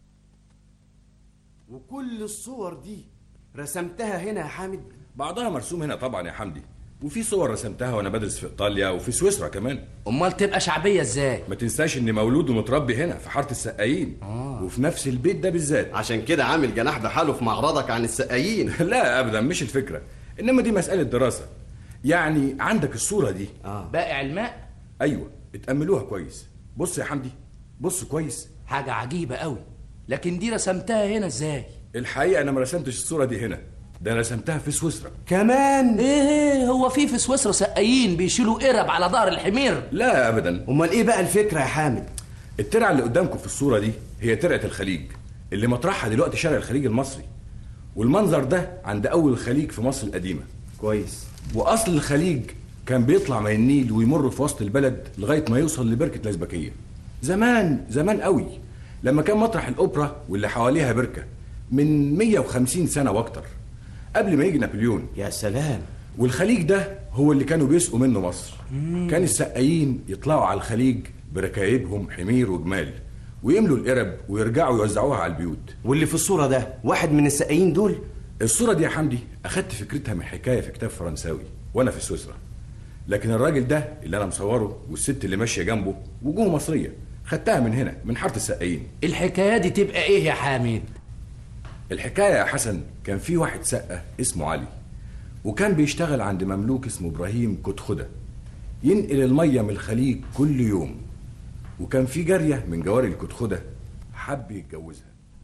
وكل الصور دي رسمتها هنا يا حامد بعضها مرسوم هنا طبعا يا حمدي وفي صور رسمتها وانا بدرس في ايطاليا وفي سويسرا كمان امال تبقى شعبيه ازاي ما تنساش اني مولود ومتربي هنا في حاره السقايين آه. وفي نفس البيت ده بالذات عشان كده عامل جناح بحاله في معرضك عن السقايين لا ابدا مش الفكره انما دي مساله دراسه يعني عندك الصوره دي آه. بائع الماء ايوه اتاملوها كويس بص يا حمدي بص كويس حاجه عجيبه قوي لكن دي رسمتها هنا ازاي الحقيقه انا ما رسمتش الصوره دي هنا ده انا رسمتها في سويسرا كمان ايه هو في في سويسرا سقايين بيشيلوا قرب على ظهر الحمير لا ابدا امال ايه بقى الفكره يا حامد الترعه اللي قدامكم في الصوره دي هي ترعه الخليج اللي مطرحها دلوقتي شارع الخليج المصري والمنظر ده عند اول خليج في مصر القديمه كويس واصل الخليج كان بيطلع من النيل ويمر في وسط البلد لغايه ما يوصل لبركه الازبكيه زمان زمان قوي لما كان مطرح الاوبرا واللي حواليها بركه من 150 سنه واكتر قبل ما يجي نابليون يا سلام والخليج ده هو اللي كانوا بيسقوا منه مصر مم. كان السقايين يطلعوا على الخليج بركايبهم حمير وجمال ويملوا القرب ويرجعوا يوزعوها على البيوت واللي في الصوره ده واحد من السقايين دول الصوره دي يا حمدي اخدت فكرتها من حكايه في كتاب فرنساوي وانا في سويسرا لكن الراجل ده اللي انا مصوره والست اللي ماشيه جنبه وجوه مصريه خدتها من هنا من حاره السقايين الحكايه دي تبقى ايه يا حامد الحكايه يا حسن كان في واحد سقه اسمه علي وكان بيشتغل عند مملوك اسمه ابراهيم كتخده ينقل الميه من الخليج كل يوم وكان في جاريه من جواري الكتخده حب يتجوزها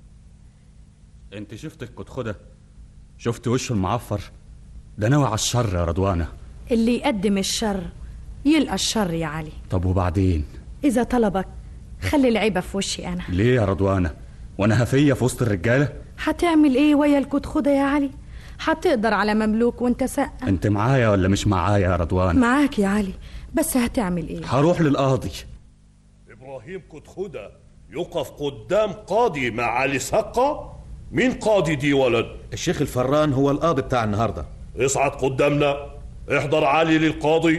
انت شفت الكتخده شفت وشه المعفر ده نوع على الشر يا رضوانه اللي يقدم الشر يلقى الشر يا علي طب وبعدين إذا طلبك خلي العيبة في وشي أنا ليه يا رضوانه وانا هفيه في وسط الرجاله هتعمل إيه ويا الكتخدة يا علي هتقدر على مملوك وانت سقة انت معايا ولا مش معايا يا رضوان معاك يا علي بس هتعمل ايه هروح للقاضي ابراهيم كتخدة يقف قدام قاضي مع علي سقة مين قاضي دي ولد الشيخ الفران هو القاضي بتاع النهارده اصعد قدامنا احضر علي للقاضي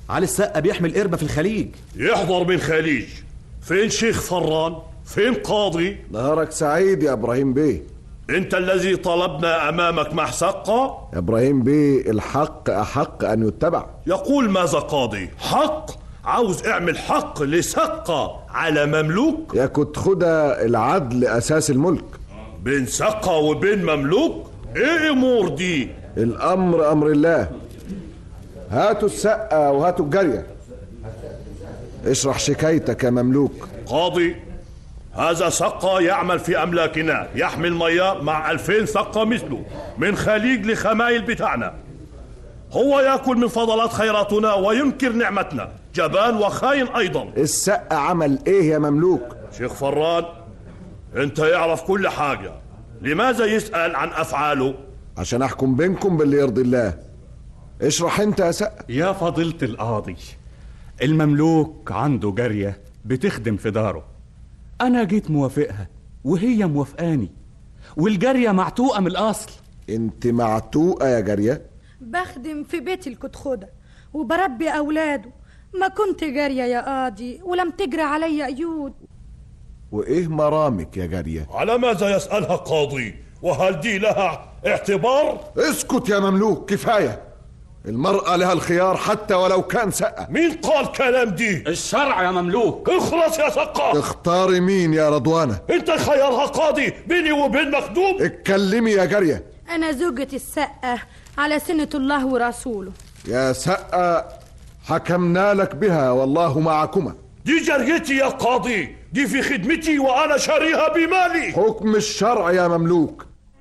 علي السقا بيحمل قربة في الخليج يحضر من خليج فين شيخ فران فين قاضي نهارك سعيد يا ابراهيم بيه انت الذي طلبنا امامك مع سقة يا ابراهيم بيه الحق احق ان يتبع يقول ماذا قاضي حق عاوز اعمل حق لسقة على مملوك يا كنت خدها العدل اساس الملك بين سقة وبين مملوك ايه امور دي الامر امر الله هاتوا السقة وهاتوا الجارية اشرح شكايتك يا مملوك قاضي هذا سقة يعمل في أملاكنا يحمل مياه مع ألفين سقة مثله من خليج لخمايل بتاعنا هو يأكل من فضلات خيراتنا وينكر نعمتنا جبان وخاين أيضا السقة عمل ايه يا مملوك شيخ فران انت يعرف كل حاجة لماذا يسأل عن أفعاله عشان احكم بينكم باللي يرضي الله اشرح انت يا سقة يا فضيلة القاضي المملوك عنده جارية بتخدم في داره أنا جيت موافقها وهي موافقاني والجارية معتوقة من الأصل انت معتوقة يا جارية بخدم في بيت الكتخدة وبربي أولاده ما كنت جارية يا قاضي ولم تجري علي قيود وايه مرامك يا جارية على ماذا يسألها قاضي وهل دي لها اعتبار اسكت يا مملوك كفاية المرأة لها الخيار حتى ولو كان سقة مين قال كلام دي الشرع يا مملوك اخلص يا سقة تختاري مين يا رضوانة انت خيارها قاضي بيني وبين مخدوم اتكلمي يا جارية أنا زوجة السقة على سنة الله ورسوله يا سقة حكمنا لك بها والله معكما دي جريتي يا قاضي دي في خدمتي وأنا شاريها بمالي حكم الشرع يا مملوك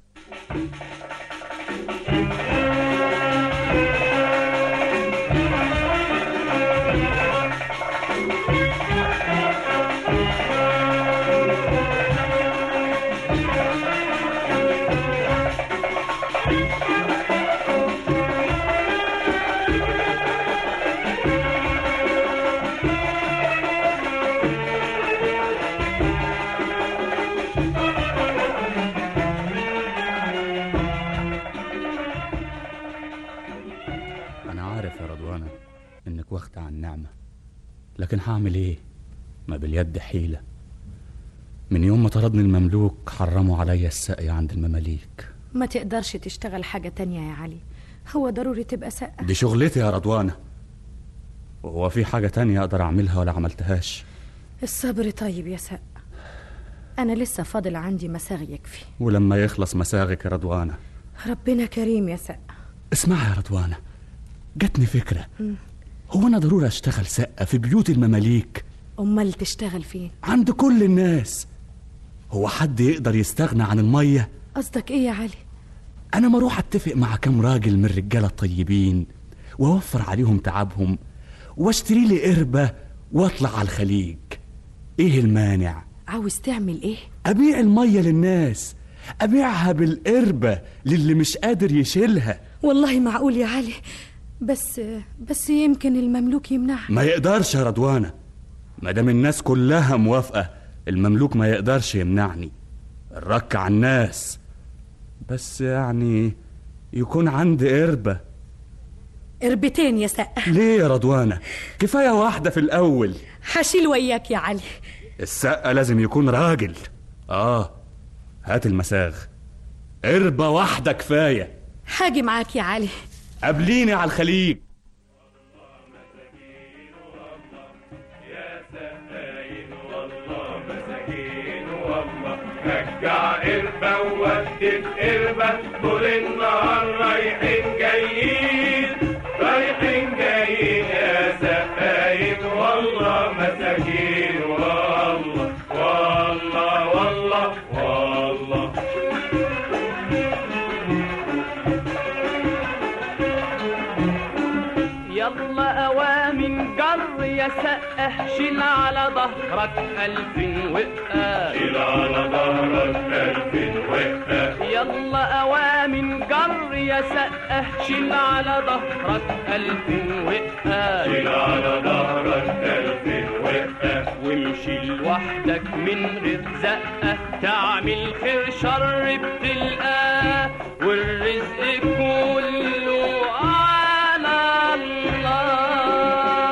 أنا عارف يا رضوانة إنك واخدة عن نعمة لكن هعمل إيه؟ ما باليد حيلة من يوم ما طردني المملوك حرموا عليا السقي عند المماليك ما تقدرش تشتغل حاجة تانية يا علي هو ضروري تبقى سقة دي شغلتي يا رضوانة وهو في حاجة تانية أقدر أعملها ولا عملتهاش الصبر طيب يا سقة أنا لسه فاضل عندي مساغ يكفي ولما يخلص مساغك يا رضوانة ربنا كريم يا سقة اسمعي يا رضوانة جاتني فكرة مم. هو أنا ضروري أشتغل سقة في بيوت المماليك أمال تشتغل فين عند كل الناس هو حد يقدر يستغنى عن المية قصدك إيه يا علي أنا ما أروح أتفق مع كام راجل من الرجالة الطيبين وأوفر عليهم تعبهم واشتري لي قربة وأطلع على الخليج إيه المانع؟ عاوز تعمل إيه أبيع المية للناس أبيعها بالقربة للي مش قادر يشيلها والله معقول يا علي بس بس يمكن المملوك يمنعها ما يقدرش يا رضوانة ما دام الناس كلها موافقة المملوك ما يقدرش يمنعني الرك على الناس بس يعني يكون عندي قربة قربتين يا سقة ليه يا رضوانة كفاية واحدة في الأول هشيل وياك يا علي السقة لازم يكون راجل آه هات المساغ قربة واحدة كفاية هاجي معاك يا علي قابليني على الخليج رجع قربة وودت قربة طول النهار رايحين جايين رايحين جايين يا سقايين والله مساكين والله والله والله والله يلا اوامن جر يا سقه شيل على ظهرك الف وقه شيل على ظهرك ألف وقة يلا اوامن جر يا سقه شيل على ظهرك الف وقه شيل على ظهرك ألف وقة وامشي لوحدك من غير زقه تعمل خير شر بتلقاه والرزق كله على الله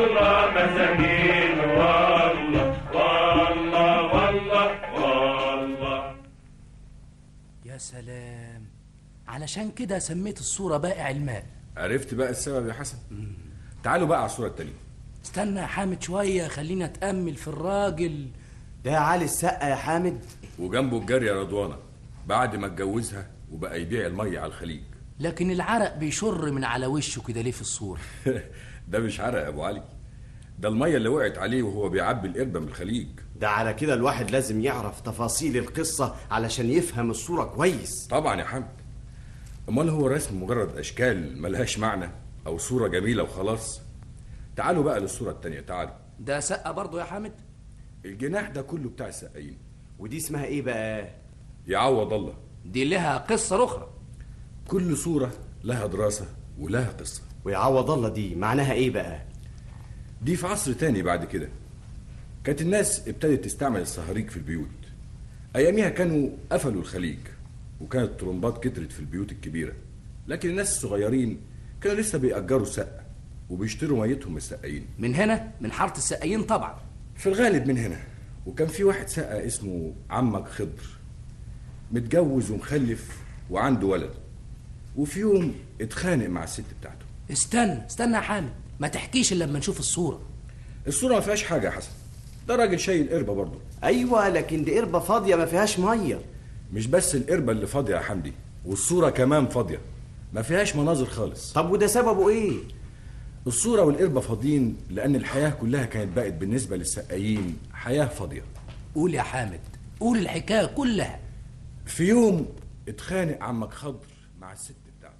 والله مساكين والله والله والله والله يا سلام علشان كده سميت الصورة بائع المال عرفت بقى السبب يا حسن تعالوا بقى على الصورة التانية استنى يا حامد شوية خلينا أتأمل في الراجل ده علي السقا يا حامد وجنبه الجارية رضوانة بعد ما اتجوزها وبقى يبيع المية على الخليج لكن العرق بيشر من على وشه كده ليه في الصورة ده مش عرق يا ابو علي ده المية اللي وقعت عليه وهو بيعبي القربة من الخليج ده على كده الواحد لازم يعرف تفاصيل القصة علشان يفهم الصورة كويس طبعا يا حامد امال هو رسم مجرد اشكال ملهاش معنى او صورة جميلة وخلاص تعالوا بقى للصورة التانية تعالوا ده سقة برضه يا حامد الجناح ده كله بتاع السقايين ودي اسمها ايه بقى يعوض الله دي لها قصة أخرى كل صورة لها دراسة ولها قصة ويعوض الله دي معناها ايه بقى دي في عصر تاني بعد كده كانت الناس ابتدت تستعمل الصهاريج في البيوت اياميها كانوا قفلوا الخليج وكانت الطرمبات كترت في البيوت الكبيرة لكن الناس الصغيرين كانوا لسه بيأجروا السقة وبيشتروا ميتهم من السقايين من هنا من حارة السقايين طبعا في الغالب من هنا وكان في واحد سقا اسمه عمك خضر متجوز ومخلف وعنده ولد وفي يوم اتخانق مع الست بتاعته استنى استنى يا حامد ما تحكيش إلا لما نشوف الصورة الصورة ما فيهاش حاجة يا حسن ده راجل شايل قربة برضه ايوه لكن دي قربة فاضية ما فيهاش مية مش بس القربة اللي فاضية يا حمدي والصورة كمان فاضية ما فيهاش مناظر خالص طب وده سببه ايه الصورة والقربة فاضيين لأن الحياة كلها كانت بقت بالنسبة للسقايين حياة فاضية قول يا حامد قول الحكاية كلها في يوم اتخانق عمك خضر مع الست بتاعته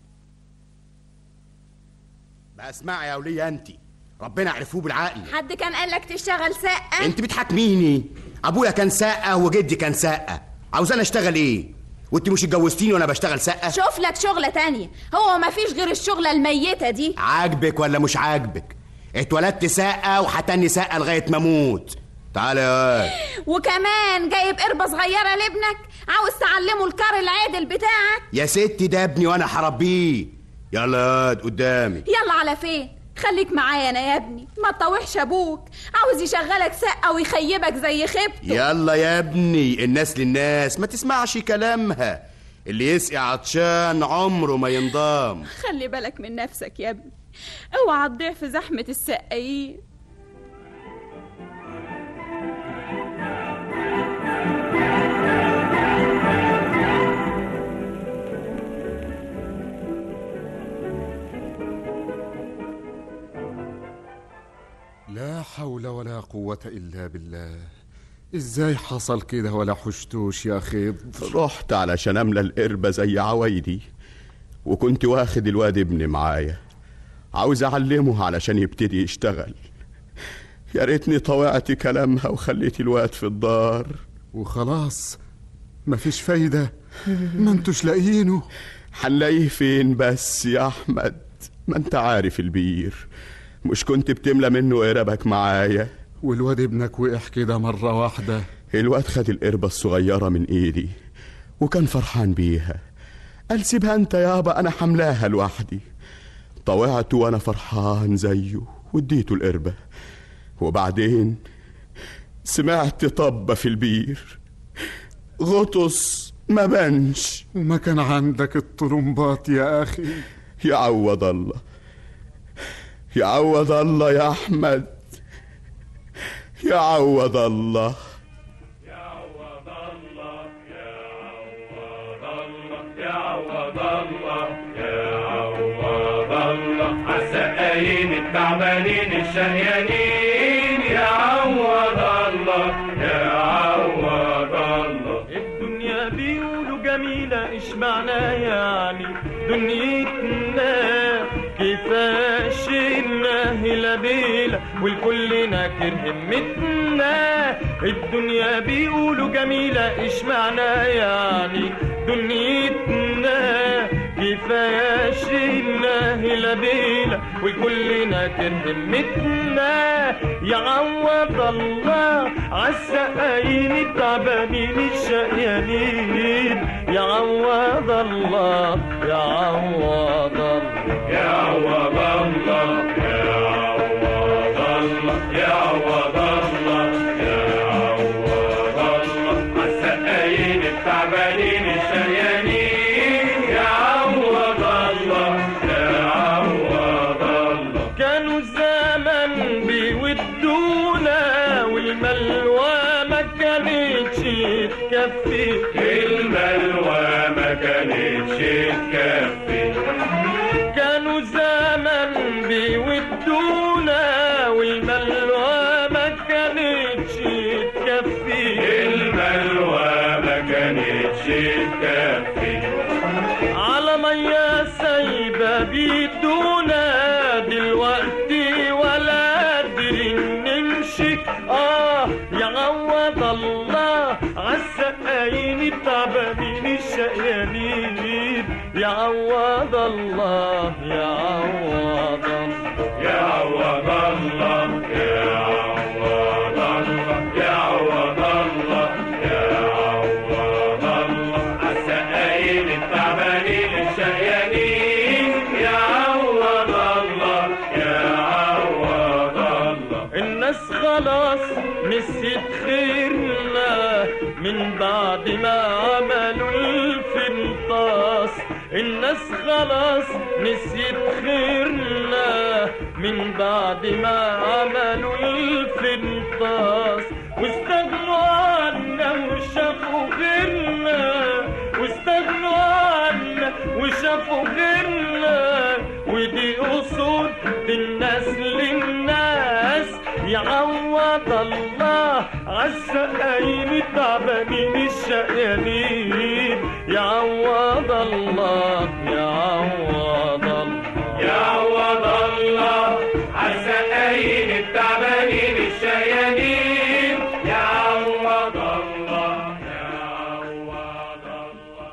بقى اسمعي يا ولية انت ربنا عرفوه بالعقل حد كان قال لك تشتغل سقة انت بتحاكميني ابويا كان سقة وجدي كان سقة عاوزاني اشتغل ايه وانت مش اتجوزتيني وانا بشتغل سقة شوف لك شغلة تانية هو ما فيش غير الشغلة الميتة دي عاجبك ولا مش عاجبك اتولدت سقة وهتني سقة لغاية ما اموت تعالى يا واد وكمان جايب قربة صغيرة لابنك عاوز تعلمه الكار العادل بتاعك يا ستي ده ابني وانا هربيه يلا يا واد قدامي يلا على فين خليك معايا انا يا ابني ما تطوحش ابوك عاوز يشغلك سقة ويخيبك زي خيبته يلا يا ابني الناس للناس ما تسمعش كلامها اللي يسقي عطشان عمره ما ينضام خلي بالك من نفسك يا ابني اوعى تضيع في زحمة السقايين لا حول ولا قوة إلا بالله إزاي حصل كده ولا حشتوش يا خيض رحت علشان أملى القربة زي عوايدي وكنت واخد الواد ابني معايا عاوز أعلمه علشان يبتدي يشتغل يا ريتني طوعت كلامها وخليت الواد في الدار وخلاص مفيش فايدة ما انتوش لاقيينه هنلاقيه فين بس يا أحمد ما انت عارف البير مش كنت بتملى منه قربك معايا والواد ابنك وقع كده مرة واحدة الواد خد القربة الصغيرة من ايدي وكان فرحان بيها قال سيبها انت يابا انا حملاها لوحدي طوعت وانا فرحان زيه واديته القربة وبعدين سمعت طبة في البير غطس ما بنش وما كان عندك الطرمبات يا أخي يعوض الله يعوض الله يا أحمد يعوض الله يعوض الله يعوض الله عالسقايين التعبانين الشقيانين يعوض الله يعوض الله الدنيا بيقولوا جميلة ايش معناها يعني دنيتنا كيفاش الناهلة بيلة والكلنا كره همتنا الدنيا بيقولوا جميلة ايش معناها يعني دنيتنا كيفاش الناهلة بيلة والكلنا كره همتنا يعوض الله عالسقايين التعبانين الشقيانين يعوض الله يعوض الله يعوض الله يعوض كانوا زمن بيودونا والملوى ما كانتش تكفي الملوى ما كانتش تكفي كانوا زمن بيودونا والملوى ما كانتش تكفي الملوى ما كانتش تكفي على مية سايبة بيدونا دلوقتي ولا قادرين نمشي اه يعوض الله عالسقايين التعبانين الشقيانين يعوض الله يعوض الله يعوض الله يعوض الله يعوض الله يعوض الله عالسقايين التعبانين الشقيانين يعوض الله يعوض الله الناس خلاص نسيت خيرنا من بعد ما عملوا الفنطاس الناس خلاص نسيت خيرنا من بعد ما عملوا الفنطاس واستغنوا عنا وشافوا غيرنا واستغنوا عنا وشافوا غيرنا ودي قصور الناس للناس يعوض الله عالسقايين التعبانين الشقيانين يعوض الله يعوض الله يعوض الله عالسقايين التعبانين الشقيانين يعوض الله يعوض الله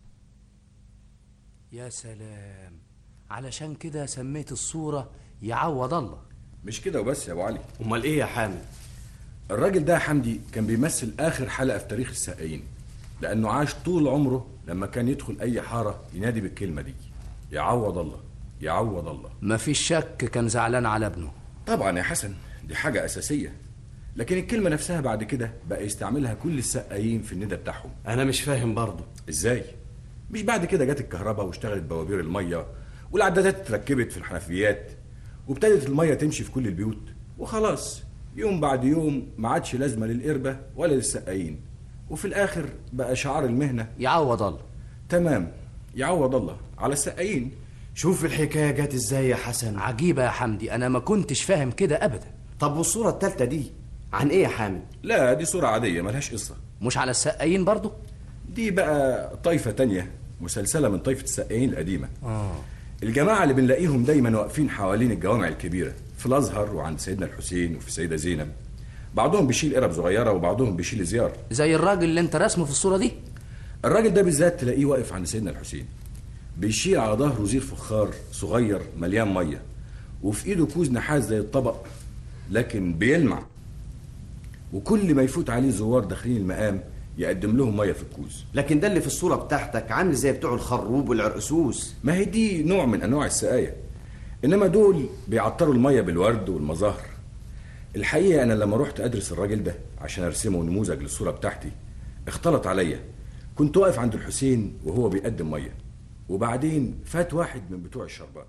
يا سلام علشان كده سميت الصورة يعوض الله مش كده وبس يا ابو علي امال ايه يا حامد الراجل ده يا حمدي كان بيمثل اخر حلقه في تاريخ السقايين لانه عاش طول عمره لما كان يدخل اي حاره ينادي بالكلمه دي يعوض الله يعوض الله مفيش شك كان زعلان على ابنه طبعا يا حسن دي حاجه اساسيه لكن الكلمه نفسها بعد كده بقى يستعملها كل السقايين في الندى بتاعهم انا مش فاهم برضه ازاي مش بعد كده جت الكهرباء واشتغلت بوابير الميه والعدادات اتركبت في الحنفيات وابتدت الميه تمشي في كل البيوت وخلاص يوم بعد يوم ما عادش لازمه للقربه ولا للسقايين وفي الاخر بقى شعار المهنه يعوض الله تمام يعوض الله على السقايين شوف الحكايه جت ازاي يا حسن عجيبة يا حمدي أنا ما كنتش فاهم كده أبدا طب والصوره التالتة دي عن ايه يا حامد لا دي صوره عاديه ملهاش قصه مش على السقايين برضو دي بقى طائفه تانية مسلسله من طائفه السقايين القديمه آه. الجماعه اللي بنلاقيهم دايما واقفين حوالين الجوامع الكبيره في الازهر وعند سيدنا الحسين وفي السيده زينب بعضهم بيشيل قرب صغيره وبعضهم بيشيل زيار زي الراجل اللي انت رسمه في الصورة دي الراجل ده بالذات تلاقيه واقف عند سيدنا الحسين بيشيل على ظهره زير فخار صغير مليان ميه وفي ايده كوز نحاس زي الطبق لكن بيلمع وكل ما يفوت عليه زوار داخلين المقام يقدم لهم ميه في الكوز لكن ده اللي في الصوره بتاعتك عامل زي بتوع الخروب والعرقسوس ما هي دي نوع من انواع السقايه انما دول بيعطروا الميه بالورد والمظاهر الحقيقه انا لما رحت ادرس الراجل ده عشان ارسمه نموذج للصوره بتاعتي اختلط عليا كنت واقف عند الحسين وهو بيقدم ميه وبعدين فات واحد من بتوع الشربات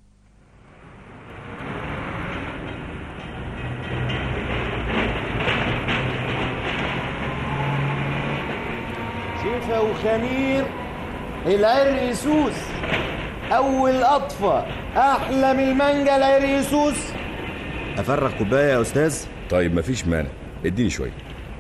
شفا وخمير العريسوس اول قطفه احلى من المانجا العريسوس افرغ كوبايه يا استاذ طيب مفيش مانع اديني شويه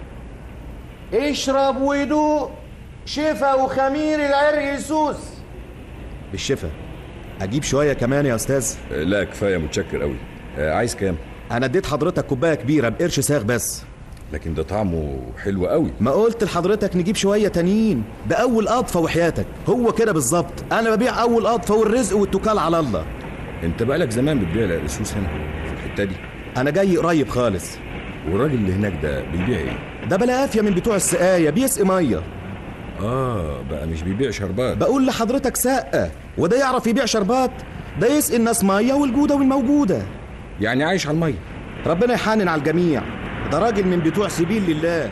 اشرب ودوق شفا وخمير العريسوس بالشفا اجيب شويه كمان يا استاذ لا كفايه متشكر قوي عايز كام انا اديت حضرتك كوبايه كبيره بقرش ساغ بس لكن ده طعمه حلو قوي ما قلت لحضرتك نجيب شويه تانيين ده اول قطفه وحياتك هو كده بالظبط انا ببيع اول قطفه والرزق والتكال على الله انت بقالك زمان بتبيع العرقسوس هنا في الحته دي انا جاي قريب خالص والراجل اللي هناك ده بيبيع ايه ده بلا قافيه من بتوع السقايه بيسقي ميه اه بقى مش بيبيع شربات بقول لحضرتك سقه وده يعرف يبيع شربات ده يسقي الناس ميه والجوده والموجوده يعني عايش على الميه ربنا يحنن على الجميع ده راجل من بتوع سبيل لله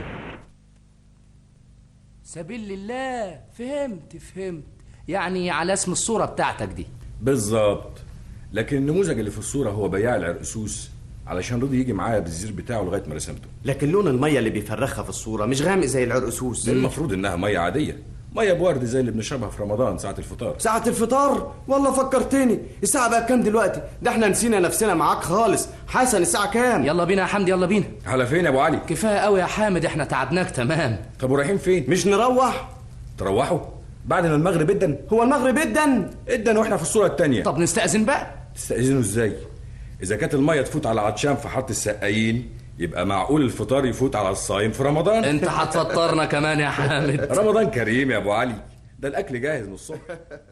سبيل لله فهمت فهمت يعني على اسم الصورة بتاعتك دي بالظبط لكن النموذج اللي في الصوره هو بياع العرقسوس علشان رضي يجي معايا بالزير بتاعه لغايه ما رسمته لكن لون الميه اللي بيفرخها في الصوره مش غامق زي العرقسوس المفروض انها ميه عاديه ميه بورد زي اللي بنشربها في رمضان ساعه الفطار ساعة الفطار والله فكرتني الساعة بقى كام دلوقتي ده احنا نسينا نفسنا معاك خالص حسن الساعة كام يلا بينا يا حمدي يلا بينا على فين يا ابو علي كفايه قوي يا حامد احنا تعبناك تمام طب ورايحين فين مش نروح تروحوا بعد ما المغرب ادن هو المغرب ادن ادن واحنا في الصوره الثانيه طب نستأذن بقى تستأذنوا ازاي اذا كانت الميه تفوت على عطشان في حاره السقايين يبقى معقول الفطار يفوت على الصايم في رمضان انت هتفطرنا كمان يا حامد رمضان كريم يا ابو علي ده الاكل جاهز من الصبح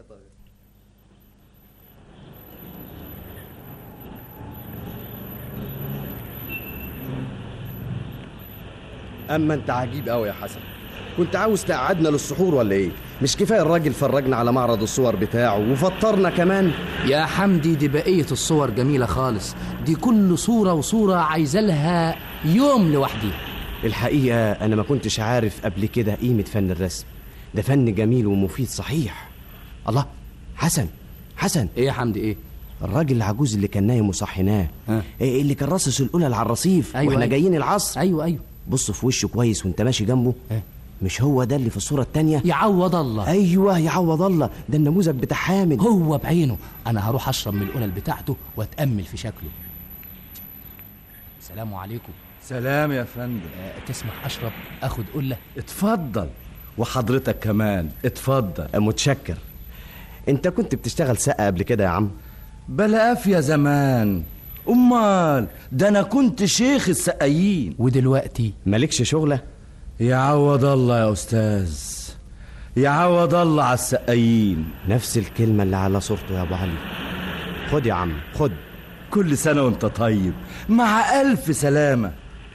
اما انت عجيب قوي يا حسن كنت عاوز تقعدنا للسحور ولا ايه مش كفايه الراجل فرجنا على معرض الصور بتاعه وفطرنا كمان يا حمدي دي بقية الصور جميلة خالص دي كل صورة وصورة عايزة لها يوم لوحديها الحقيقه انا ما كنتش عارف قبل كده قيمه فن الرسم ده فن جميل ومفيد صحيح الله حسن حسن ايه يا حمدي ايه الراجل العجوز اللي كان نايم وصحيناه إيه اللي كان راصص القلل على الرصيف أيوة، واحنا أيوة. جايين العصر ايوه ايوه بص في وشه كويس وانت ماشي جنبه مش هو ده اللي في الصوره التانية يعوض الله ايوه يعوض الله ده النموذج بتاع حامد هو بعينه انا هروح اشرب من القلل بتاعته واتامل في شكله السلام عليكم سلام يا فندم أه تسمح اشرب اخد قله اتفضل وحضرتك كمان اتفضل متشكر انت كنت بتشتغل سقا قبل كده يا عم بلا يا زمان امال ده انا كنت شيخ السقايين ودلوقتي مالكش شغله يعوض الله يا استاذ يعوض الله على السقايين نفس الكلمه اللي على صورته يا ابو علي خد يا عم خد كل سنه وانت طيب مع الف سلامه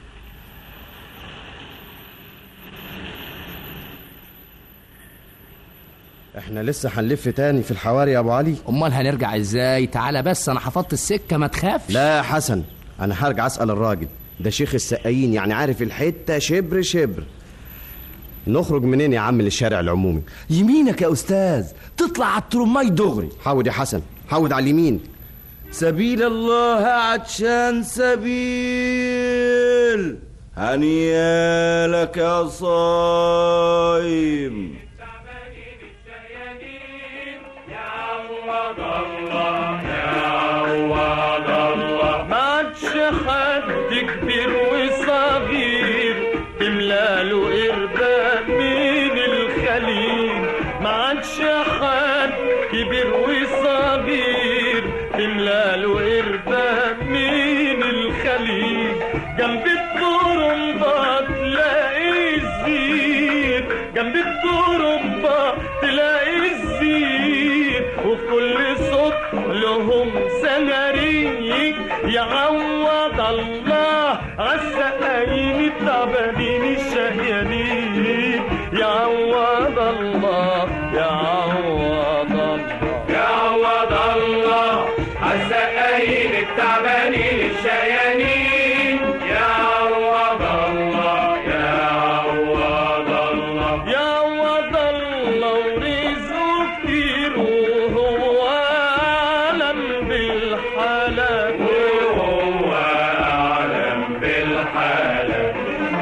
احنا لسه هنلف تاني في الحواري يا ابو علي امال هنرجع ازاي تعالى بس انا حفظت السكه ما تخافش لا يا حسن انا هرجع اسال الراجل ده شيخ السقايين يعني عارف الحته شبر شبر نخرج منين يا عم للشارع العمومي يمينك يا استاذ تطلع على الترماي دغري حاود يا حسن حود على اليمين سبيل الله عطشان سبيل هنيالك يا صايم ماتش حد كبير وصغير تملاله قربان من الخليل ما عادش حد كبير وصغير تملاله قربان من الخليل جنب الطرمبة تلاقي الزير جنب الطرمبة تلاقي الزير وفي كل صوت لهم سناريك يعوض الله عالسقايين التعبانين الشقيانين يعوض الله يعوض الله يعوض الله عالسقايين التعبانين الشيانين يعوض الله يعوض الله يعوض الله ورزقه كتير وهو أعلم بالحالات وهو أعلم بالحالات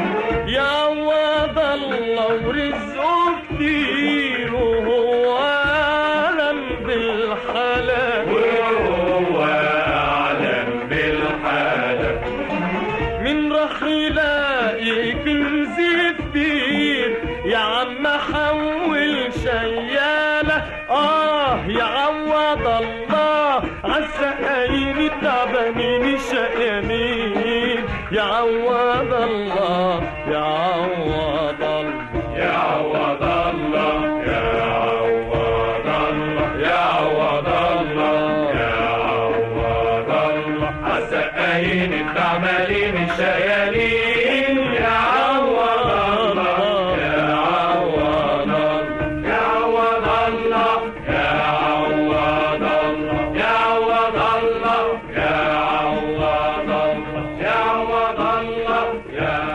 يعوض الله ورزقه كتير وهو أعلم بالحالات وهو أعلم بالحالات من راح يلاقي كنز كبير يا عم حول شيالة آه يعوض الله عالسقايين التعبانين الشقيانين يعوض الله يعوض الله يعوض الله يعوض الله يعوض الله يعوض الله عالسقايين التعبانين الشيالين يعوض الله يعوض الله يعوض الله يعوض الله يعوض الله يعوض الله يعوض الله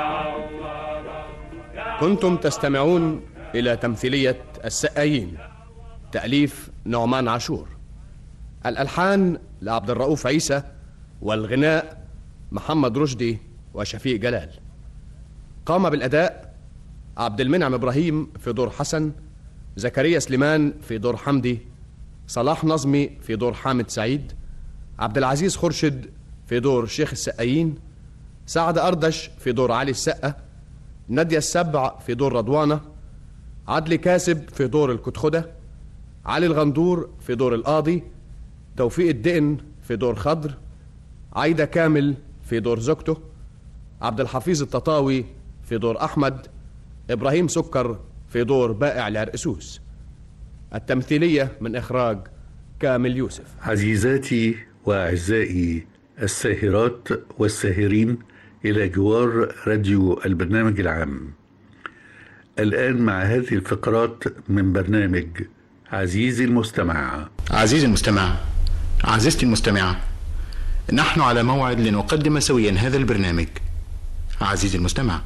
يعوض كنتم تستمعون إلى تمثيلية السقايين تأليف نعمان عاشور الألحان لعبد الرؤوف عيسى والغناء محمد رشدي وشفيق جلال قام بالأداء عبد المنعم إبراهيم في دور حسن زكريا سليمان في دور حمدي صلاح نظمي في دور حامد سعيد عبد العزيز خرشد في دور شيخ السقايين سعد أردش في دور علي السقة نادية السبع في دور رضوانة عدلي كاسب في دور الكتخدة علي الغندور في دور القاضي توفيق الدقن في دور خضر عايدة كامل في دور زوجته عبد الحفيظ التطاوي في دور أحمد إبراهيم سكر في دور بائع العرقسوس التمثيلية من إخراج كامل يوسف عزيزاتي وأعزائي الساهرات والساهرين إلى جوار راديو البرنامج العام الآن مع هذه الفقرات من برنامج عزيزي المستمع عزيزي المستمع عزيزتي المستمعة نحن على موعد لنقدم سويا هذا البرنامج عزيزي المستمع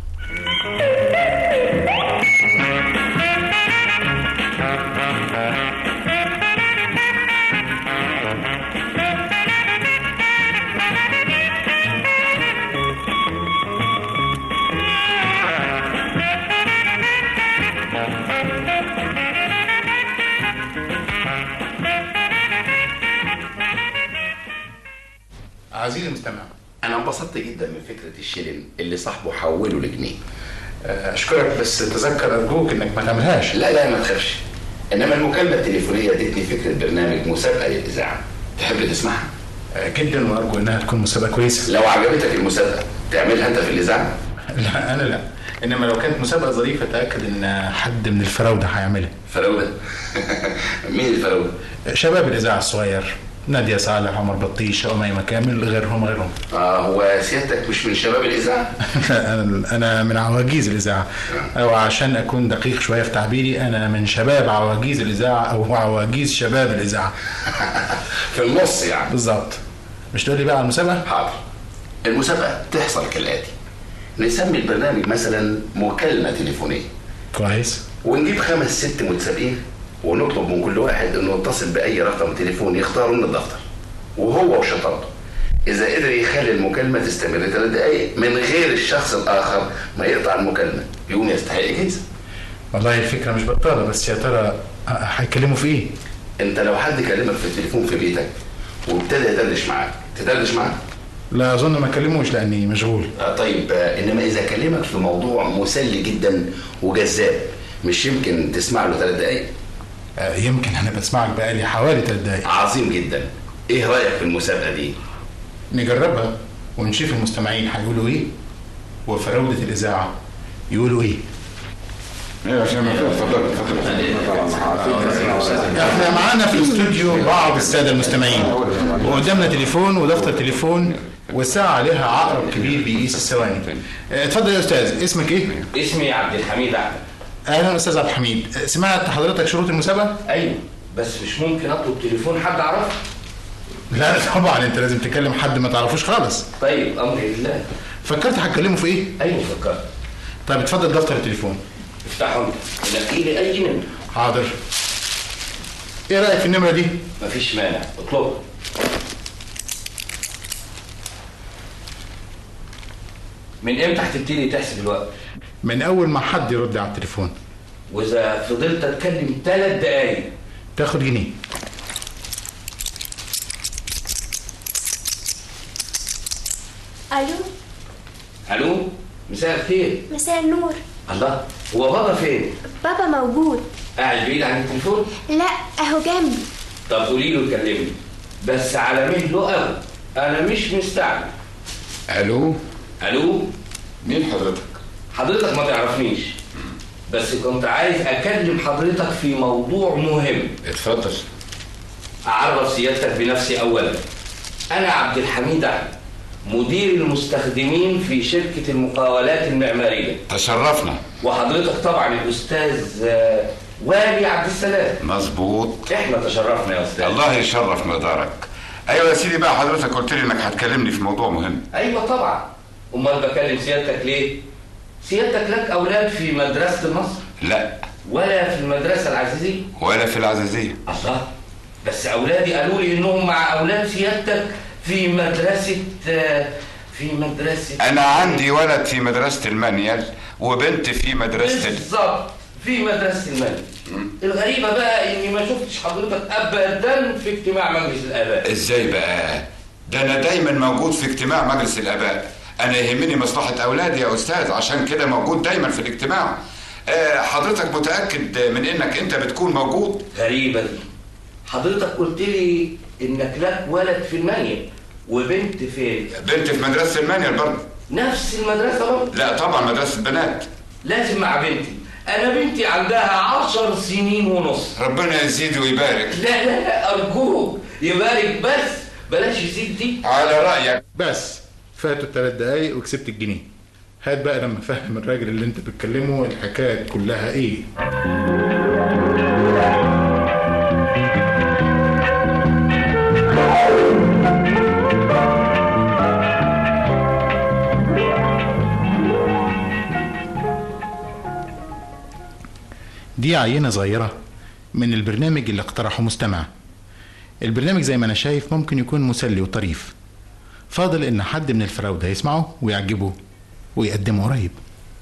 عزيزي المستمع انا انبسطت جدا من فكره الشيلين اللي صاحبه حوله لجنيه اشكرك بس تذكر ارجوك انك ما تعملهاش لا لا ما تخافش انما المكالمه التليفونيه ادتني فكره برنامج مسابقه للاذاعه تحب تسمعها جدا وارجو انها تكون مسابقه كويسه لو عجبتك المسابقه تعملها انت في الاذاعه لا انا لا انما لو كانت مسابقه ظريفه تاكد ان حد من الفراوده هيعملها فراوده مين الفراوده شباب الاذاعه الصغير نادية صالح عمر بطيشة أميمة كامل غيرهم غيرهم اه هو سيادتك مش من شباب الاذاعه لا أنا أنا من عواجيز الإذاعة أو عشان أكون دقيق شوية في تعبيري أنا من شباب عواجيز الإذاعة أو عواجيز شباب الإذاعة في النص يعني بالظبط مش تقول لي بقى على المسابقة؟ حاضر المسابقه تحصل كالاتي نسمي البرنامج مثلا مكالمه تليفونيه كويس ونجيب خمس ست متسابقين ونطلب من كل واحد انه يتصل باي رقم تليفون يختاره من الدفتر وهو وشطارته اذا قدر يخلي المكالمه تستمر ثلاث دقائق من غير الشخص الاخر ما يقطع المكالمه يقوم يستحق جايزه والله الفكرة مش بطالة بس يا ترى هيتكلموا في إيه؟ انت لو حد كلمك في التليفون في بيتك وابتدى يدردش معاك تدردش معاك لا أظن ما كلموش لأني مشغول آه طيب آه انما اذا كلمك في موضوع مسلي جدا وجذاب مش يمكن تسمع له ثلاث دقائق آه يمكن أنا بسمعك بقالي حوالي ثلاث دقايق عظيم جدا ايه رايك في المسابقه دي نجربها ونشوف المستمعين هيقولوا إيه وفراودة الإذاعة يقولوا إيه ايوه عشان ما اتفضل احنا معانا في الاستوديو بعض الساده المستمعين وقدامنا تليفون ودفتر تليفون والساعة عليها عقرب كبير بيقيس الثواني اه، اتفضل يا استاذ اسمك ايه؟ اسمي عبد الحميد احمد اهلا استاذ عبد الحميد اه، سمعت حضرتك شروط المسابقة؟ ايوه بس مش ممكن اطلب تليفون حد اعرفه لا طبعا انت لازم تكلم حد ما تعرفوش خالص طيب امر لله فكرت هتكلمه في ايه؟ ايوه فكرت طيب اتفضل دفتر التليفون افتحوا نقي لي اي نمره حاضر ايه رايك في النمرة دي؟ مفيش مانع اطلبها من امتى هتبتدي تحسب الوقت؟ من اول ما حد يرد على التليفون واذا فضلت اتكلم ثلاث دقايق تاخد جنيه الو الو مساء الخير مساء النور الله هو بابا فين؟ بابا موجود قاعد بعيد عن التليفون؟ لا اهو جنبي طب قولي له يكلمني بس على مهله قوي انا مش مستعجل الو الو مين حضرتك؟ حضرتك ما تعرفنيش بس كنت عايز اكلم حضرتك في موضوع مهم اتفضل اعرف سيادتك بنفسي اولا انا عبد الحميد احمد مدير المستخدمين في شركة المقاولات المعمارية تشرفنا وحضرتك طبعا الأستاذ آه، والي عبد السلام مظبوط احنا تشرفنا يا أستاذ الله يشرف مقدارك ايوه يا سيدي بقى حضرتك قلت لي انك هتكلمني في موضوع مهم أيوة طبعا أمال بكلم سيادتك ليه؟ سيادتك لك أولاد في مدرسة مصر لا ولا في المدرسة العزيزية ولا في العزيزيه الله بس اولادي قالوا لي انهم مع اولاد سيادتك في مدرسه آه، في مدرسه انا عندي ولد في مدرسة المانيال وبنت في مدرسة ال... بالظبط في مدرسه الملك الغريبه بقى اني ما شفتش حضرتك ابدا في اجتماع مجلس الاباء ازاي بقى ده انا دايما موجود في اجتماع مجلس الاباء انا يهمني مصلحة اولادي يا استاذ عشان كده موجود دايما في الاجتماع آه، حضرتك متأكد من انك انت بتكون موجود غريبه دي حضرتك قلت لي انك لك ولد في المانيا وبنت فين بنت في مدرسة المانيال برضه نفس المدرسه برضه لا طبعا مدرسة بنات لازم مع بنتي انا بنتي عندها عشر سنين ونص ربنا يزيد ويبارك لا لا لا ارجوك يبارك بس بلاش يزيد دي على رأيك بس فاتوا الثلاث دقايق وكسبت الجنيه هات بقى لما فهم الراجل اللي انت بتكلمه الحكايه كلها ايه دي عينة صغيرة من البرنامج اللي اقترحه مستمع البرنامج زي ما انا شايف ممكن يكون مسلي وطريف فاضل ان حد من الفراودة يسمعه ويعجبه ويقدمه قريب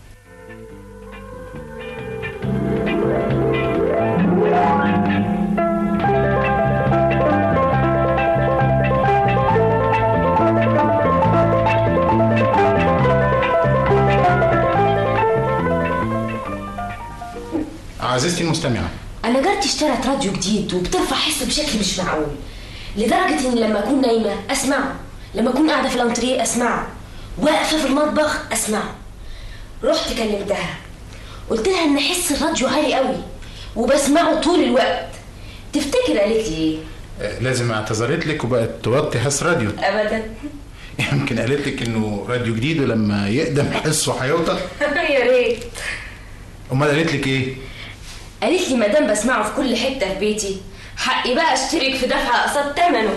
عزيزتي المستمعة انا جارتي اشترت راديو جديد وبترفع حس بشكل مش معقول لدرجه ان لما اكون نايمه اسمعه لما اكون قاعده في الانتريه اسمعه واقفه في المطبخ اسمعه رحت كلمتها قلت لها ان حس الراديو عالي قوي وبسمعه طول الوقت تفتكر قالت لي ايه آه، لازم اعتذرت لك وبقت توطي حس راديو ابدا يمكن قالت لك انه راديو جديد ولما يقدم حسه هيوطى يا ريت امال قالت لك ايه قالت لي ما دام بسمعه في كل حته في بيتي حقي بقى اشترك في دفع اقساط ثمنه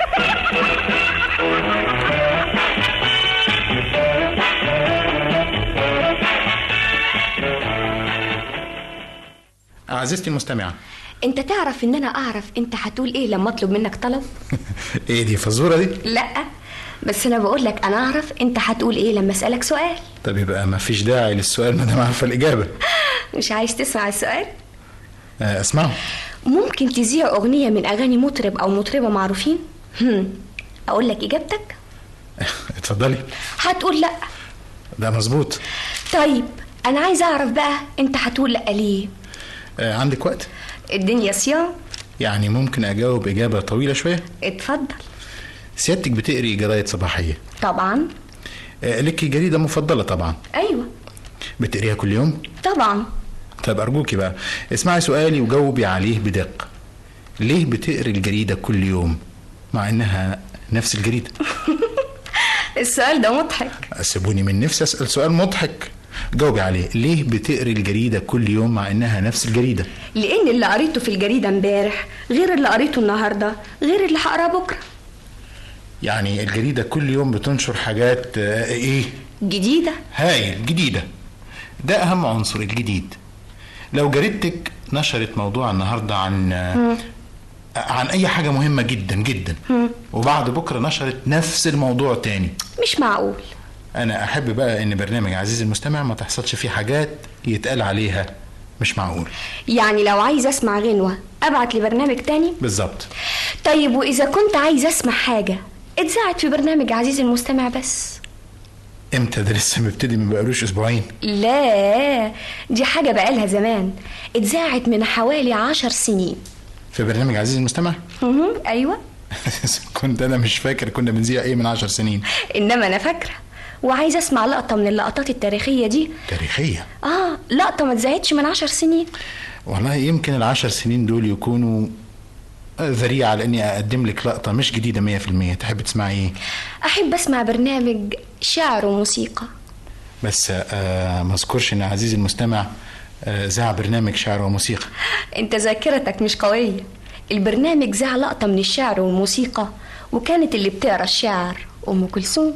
عزيزتي المستمعة انت تعرف ان انا اعرف انت هتقول ايه لما اطلب منك طلب ايه دي فزورة دي لا بس انا بقول لك انا اعرف انت هتقول ايه لما اسالك سؤال طب يبقى ما فيش داعي للسؤال ما دام عارفة الإجابة مش عايز تسمع السؤال آه، اسمعه ممكن تذيع اغنيه من اغاني مطرب او مطربه معروفين هم. اقول لك اجابتك اتفضلي هتقول لا ده مظبوط طيب انا عايز اعرف بقى انت هتقول لا ليه آه، عندك وقت الدنيا صيام يعني ممكن أجاوب إجابة طويلة شوية اتفضل سيادتك بتقري جرايد صباحية طبعا آه، لك جريدة مفضلة طبعا ايوه بتقريها كل يوم طبعا طب أرجوكي بقى اسمعي سؤالي وجاوبي عليه بدقة ليه بتقري الجريدة كل يوم مع إنها نفس الجريدة السؤال ده مضحك سيبوني من نفسي أسأل سؤال مضحك جاوبي عليه ليه بتقري الجريدة كل يوم مع إنها نفس الجريدة لان اللي قريته في الجريده امبارح غير اللي قريته النهارده غير اللي هقراه بكره يعني الجريدة كل يوم بتنشر حاجات آه، إيه جديده هايل جديدة ده أهم عنصر الجديد لو جريدتك نشرت موضوع النهاردة عن مم. عن أي حاجة مهمة جدا جدا مم. وبعد بكرة نشرت نفس الموضوع تاني مش معقول أنا أحب بقى إن برنامج عزيزي المستمع ما تحصلش فيه حاجات يتقال عليها مش معقول يعني لو عايز اسمع غنوه ابعت لبرنامج تاني بالظبط طيب واذا كنت عايز اسمع حاجه اتذاعت في برنامج عزيزي المستمع بس امتى ده لسه مبتدي ما بقالوش اسبوعين لا دي حاجه بقالها زمان اتذاعت من حوالي عشر سنين في برنامج عزيزي المستمع مهم. ايوه كنت انا مش فاكر كنا بنذيع ايه من عشر سنين انما انا فاكره وعايزه اسمع لقطه من اللقطات التاريخيه دي تاريخية اه لقطه ما اتذاعتش من عشر سنين والله يمكن العشر سنين دول يكونوا ذريعة لاني اقدم لك لقطة مش جديدة مية في المية تحب تسمعي ايه احب اسمع برنامج شعر وموسيقى بس آه ما اذكرش ان عزيزي المستمع آه ذاع برنامج شعر وموسيقى انت ذاكرتك مش قويه البرنامج ذاع لقطه من الشعر والموسيقى وكانت اللي بتقرا الشعر ام كلثوم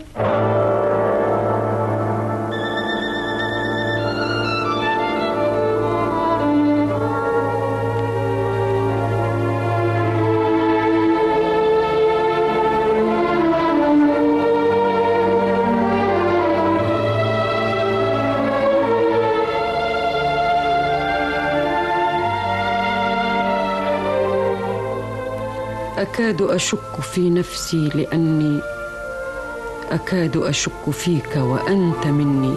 أكاد أشك في نفسي لأني أكاد أشك فيك وأنت مني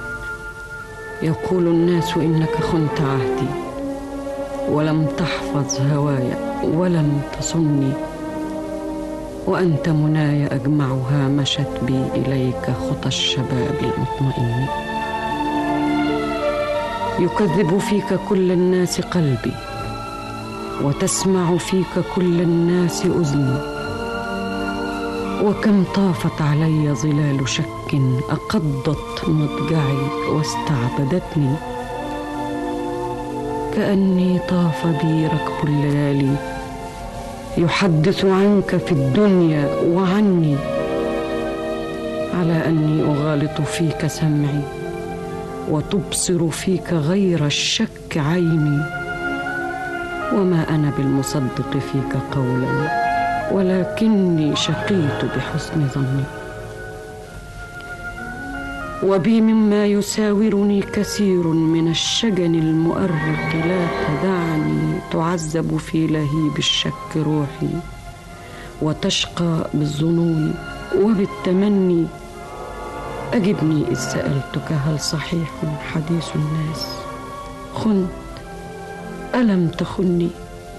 يقول الناس إنك خنت عهدي ولم تحفظ هواي ولم تصني وأنت مناي أجمعها مشت بي إليك خطى الشباب المطمئن يكذب فيك كل الناس قلبي وتسمع فيك كل الناس اذني وكم طافت علي ظلال شك اقضت مضجعي واستعبدتني كاني طاف بي ركب الليالي يحدث عنك في الدنيا وعني على اني اغالط فيك سمعي وتبصر فيك غير الشك عيني وما انا بالمصدق فيك قولا ولكني شقيت بحسن ظني وبي مما يساورني كثير من الشجن المؤرق لا تدعني تعذب في لهيب الشك روحي وتشقى بالظنون وبالتمني أجبني إذ سألتك هل صحيح حديث الناس خنت ألم تخني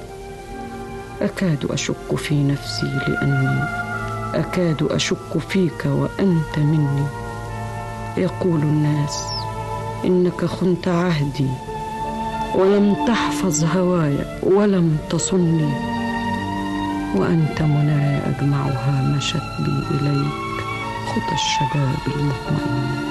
أكاد أشك في نفسي لأني أكاد أشك فيك وأنت مني يقول الناس إنك خنت عهدي ولم تحفظ هواي ولم تصني وأنت مناي أجمعها مشت بي إليك خطى الشباب المطمئن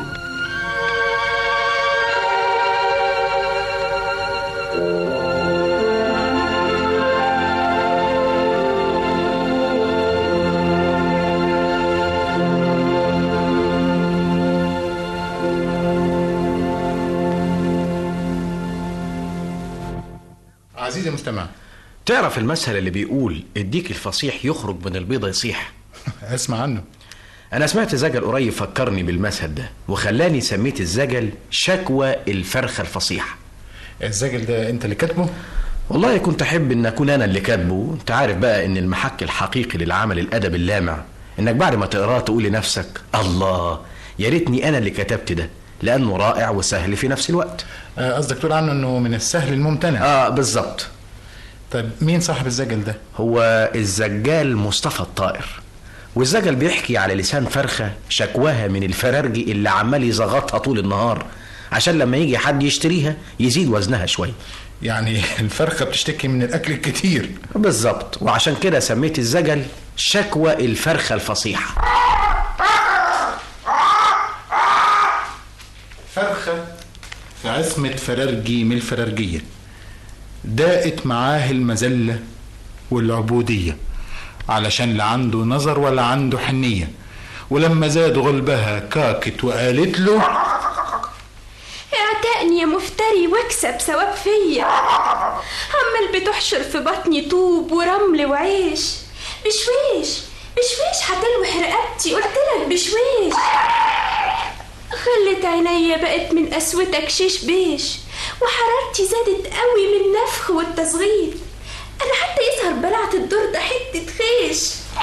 عزيزي المستمع تعرف المثل اللي بيقول الديك الفصيح يخرج من البيضة يصيح اسمع عنه أنا سمعت زجل قريب فكرني بالمثل ده وخلاني سميت الزجل شكوى الفرخة الفصيحة الزجل ده أنت اللي كاتبه؟ والله كنت أحب إن أكون أنا اللي كاتبه أنت عارف بقى إن المحك الحقيقي للعمل الأدب اللامع إنك بعد ما تقراه تقول لنفسك الله يا ريتني أنا اللي كتبت ده لأنه رائع وسهل في نفس الوقت قصدك تقول عنه إنه من السهل الممتنع آه بالظبط طيب مين صاحب الزجل ده؟ هو الزجال مصطفى الطائر والزجل بيحكي على لسان فرخة شكواها من الفرارجي اللي عمال يزغطها طول النهار عشان لما يجي حد يشتريها يزيد وزنها شوية يعني الفرخة بتشتكي من الأكل الكتير بالظبط وعشان كده سميت الزجل شكوى الفرخة الفصيحة فرخة في عصمة فرارجي من الفرارجية داقت معاه المذلة والعبودية علشان لا عنده نظر ولا عنده حنية ولما زاد غلبها كاكت وقالت له اعتقني يا مفتري واكسب ثواب فيا عمال بتحشر في بطني طوب ورمل وعيش بشويش بشويش هتلوح رقبتي قلتلك بشويش خلت عينيا بقت من قسوتك شيش بيش وحرارتي زادت قوي من النفخ والتصغير انا حتى يظهر بلعت الدور ده حته خيش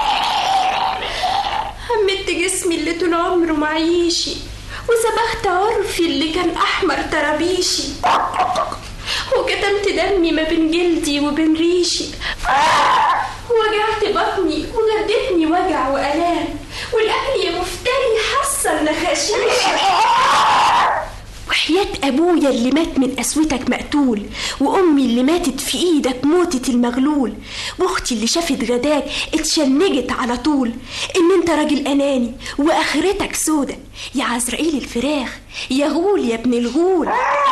همت جسمي اللي طول عمره معيشي وسبخت عرفي اللي كان احمر طرابيشي وكتمت دمي ما بين جلدي وبين ريشي وجعت بطني وغدتني وجع والام والاكل يا مفتري حصل نخاشيش وحياة أبويا اللي مات من قسوتك مقتول وأمي اللي ماتت في إيدك موتة المغلول وأختي اللي شافت غداك اتشنجت على طول إن أنت راجل أناني وآخرتك سودة يا عزرائيل الفراخ يا غول يا ابن الغول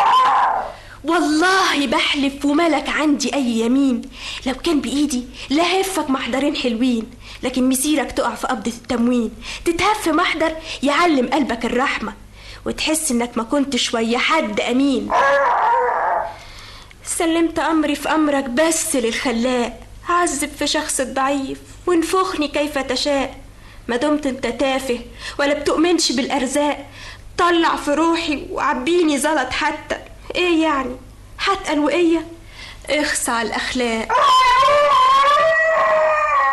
والله بحلف وملك عندي أي يمين لو كان بإيدي لهفك محضرين حلوين لكن مسيرك تقع في قبضة التموين تتهف محضر يعلم قلبك الرحمة وتحس انك ما كنتش ويا حد امين سلمت امري في امرك بس للخلاق عذب في شخص الضعيف وانفخني كيف تشاء ما دمت انت تافه ولا بتؤمنش بالارزاق طلع في روحي وعبيني زلط حتى ايه يعني هتقل وايه اخصى على الاخلاق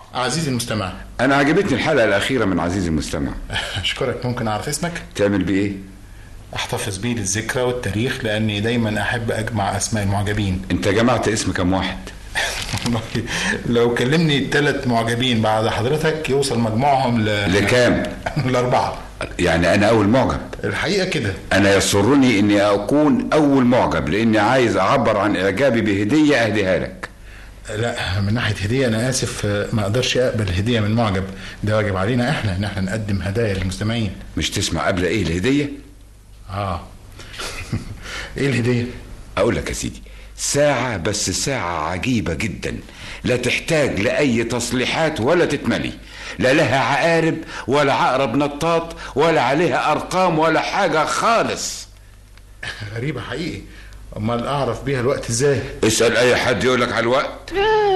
عزيزي المستمع انا عجبتني الحلقه الاخيره من عزيزي المستمع اشكرك ممكن اعرف اسمك تعمل بايه احتفظ بيه للذكرى والتاريخ لاني دايما احب اجمع اسماء المعجبين انت جمعت اسم كم واحد والله لو كلمني ثلاث معجبين بعد حضرتك يوصل مجموعهم ل لكام لاربعه يعني انا اول معجب الحقيقه كده انا يسرني اني اكون اول معجب لاني عايز اعبر عن اعجابي بهديه اهديها لك لا من ناحيه هديه انا اسف ما اقدرش اقبل هديه من معجب ده واجب علينا احنا ان احنا نقدم هدايا للمستمعين مش تسمع قبل ايه الهديه اه ايه الهديه اقول لك يا سيدي ساعة بس ساعة عجيبة جدا لا تحتاج لأي تصليحات ولا تتملي لا لها عقارب ولا عقرب نطاط ولا عليها أرقام ولا حاجة خالص غريبه حقيقي امال اعرف بيها الوقت ازاي اسأل أي حد يقولك على الوقت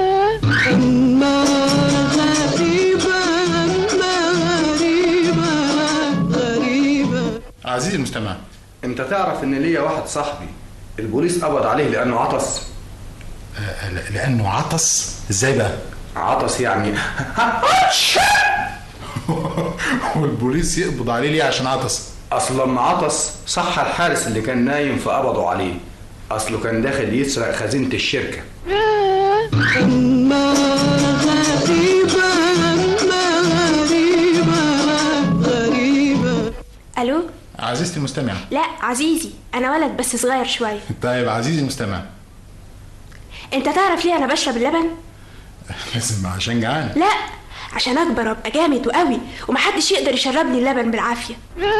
عزيزي المستمع انت تعرف ان ليا واحد صاحبي البوليس قبض عليه لانه عطس لانه عطس ازاي بقى عطس يعني والبوليس يقبض عليه ليه عشان عطس اصل لما عطس صح الحارس اللي كان نايم فقبضوا عليه اصله كان داخل يسرق خزينه الشركه الو عزيزتي المستمع لا عزيزي انا ولد بس صغير شويه طيب عزيزي المستمع انت تعرف ليه انا بشرب اللبن لازم عشان جعان لا عشان اكبر وابقى جامد وقوي ومحدش يقدر يشربني اللبن بالعافيه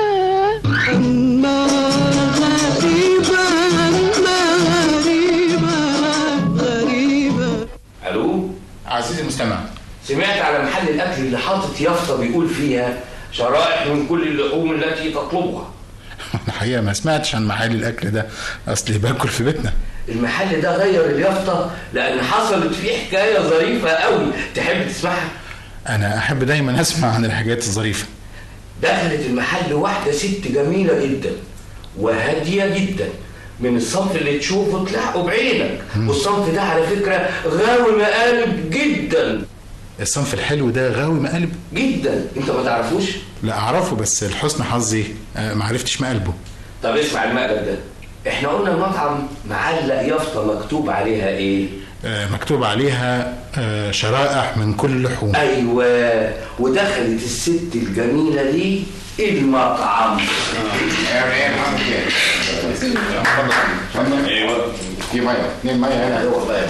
الو عزيزي المستمع سمعت على محل الاكل اللي حاطط يافطه بيقول فيها شرائح من كل اللحوم التي تطلبها الحقيقه ما سمعتش عن محل الاكل ده اصلي باكل في بيتنا المحل ده غير اليافطه لان حصلت فيه حكايه ظريفه قوي تحب تسمعها انا احب دايما اسمع عن الحاجات الظريفه دخلت المحل واحده ست جميله جدا وهاديه جدا من الصنف اللي تشوفه تلحقه بعينك والصنف ده على فكره غاوي مقالب جدا الصنف الحلو ده غاوي مقالب جدا انت ما تعرفوش لا اعرفه بس لحسن حظي آه، ما عرفتش مقلبه طب اسمع المقلب ده احنا قلنا المطعم معلق يافطه مكتوب عليها ايه آه، مكتوب عليها آه، شرائح من كل اللحوم ايوه ودخلت الست الجميله دي المطعم ايوه في ميه اثنين ميه هنا ايوه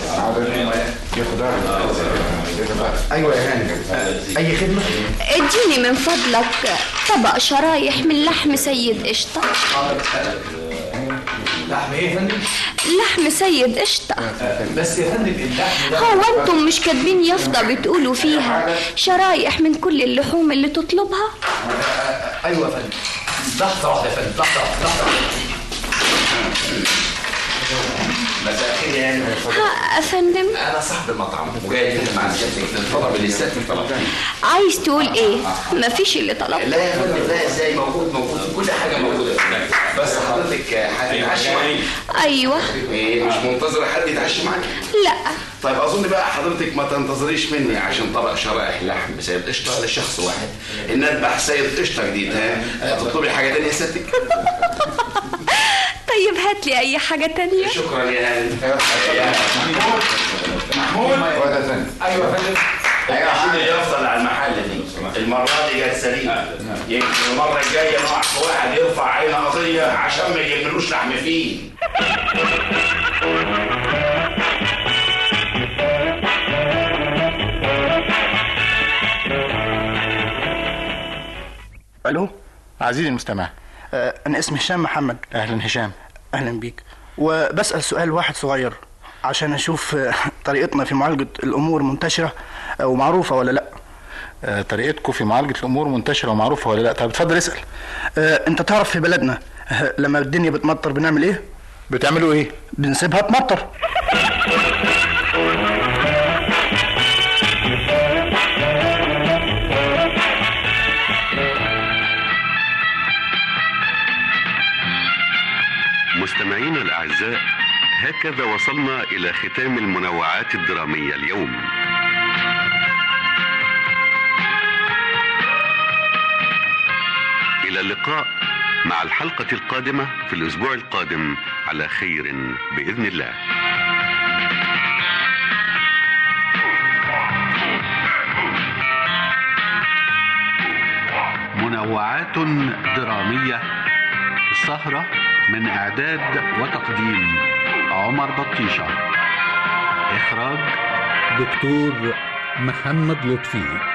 ايوه يا هاني اي خدمه اديني من فضلك طبق شرايح من لحم سيد قشطة لحم ايه يا فندم لحم سيد قشطة بس يا فندم اللحم ده هو انتم مش كاتبين يافطة بتقولوا فيها شرايح من كل اللحوم اللي تطلبها ايوه يا فندم لحظه واحده يا فندم لحظه واحده لحظه واحدة. مساء الخير يا هاني ها افندم انا صاحب المطعم وجاي اتكلم مع سيادتك اتفضل بالليستات في الطلب عايز تقول ايه مفيش اللي طلبته لا يا فندم لا ازاي موجود موجود كل حاجه موجوده بس حضرتك هتتعشى معايا ايوه ايه مش منتظر حد يتعشى معاك لا طيب اظن بقى حضرتك ما تنتظريش مني عشان طبق شرائح لحم سيد قشطه لشخص واحد ان اذبح سيد قشطه جديد ها تطلبي حاجه تانية يا ستك طيب هات لي اي حاجة تانية شكرا يا هاني محمود ايوه يا فندم ايوه عشان يفضل على المحل دي المره دي جت سليمه يمكن المره الجايه نقع في واحد يرفع عين قضيه عشان ما يجيبلوش لحم فيه الو عزيزي المستمع آه انا اسمي هشام محمد اهلا هشام اهلا بيك وبسال سؤال واحد صغير عشان اشوف آه، طريقتنا في معالجه الامور منتشره آه، ومعروفه ولا لا آه، طريقتكم في معالجه الامور منتشره ومعروفه ولا لا طب اتفضل اسال آه انت تعرف في بلدنا آه، لما الدنيا بتمطر بنعمل ايه بتعملوا ايه بنسيبها تمطر مستمعينا الأعزاء هكذا وصلنا إلى ختام المنوعات الدرامية اليوم إلى اللقاء مع الحلقة القادمة في الأسبوع القادم على خير بإذن الله منوعات درامية السهرة من إعداد وتقديم عمر بطيشة إخراج دكتور محمد لطفي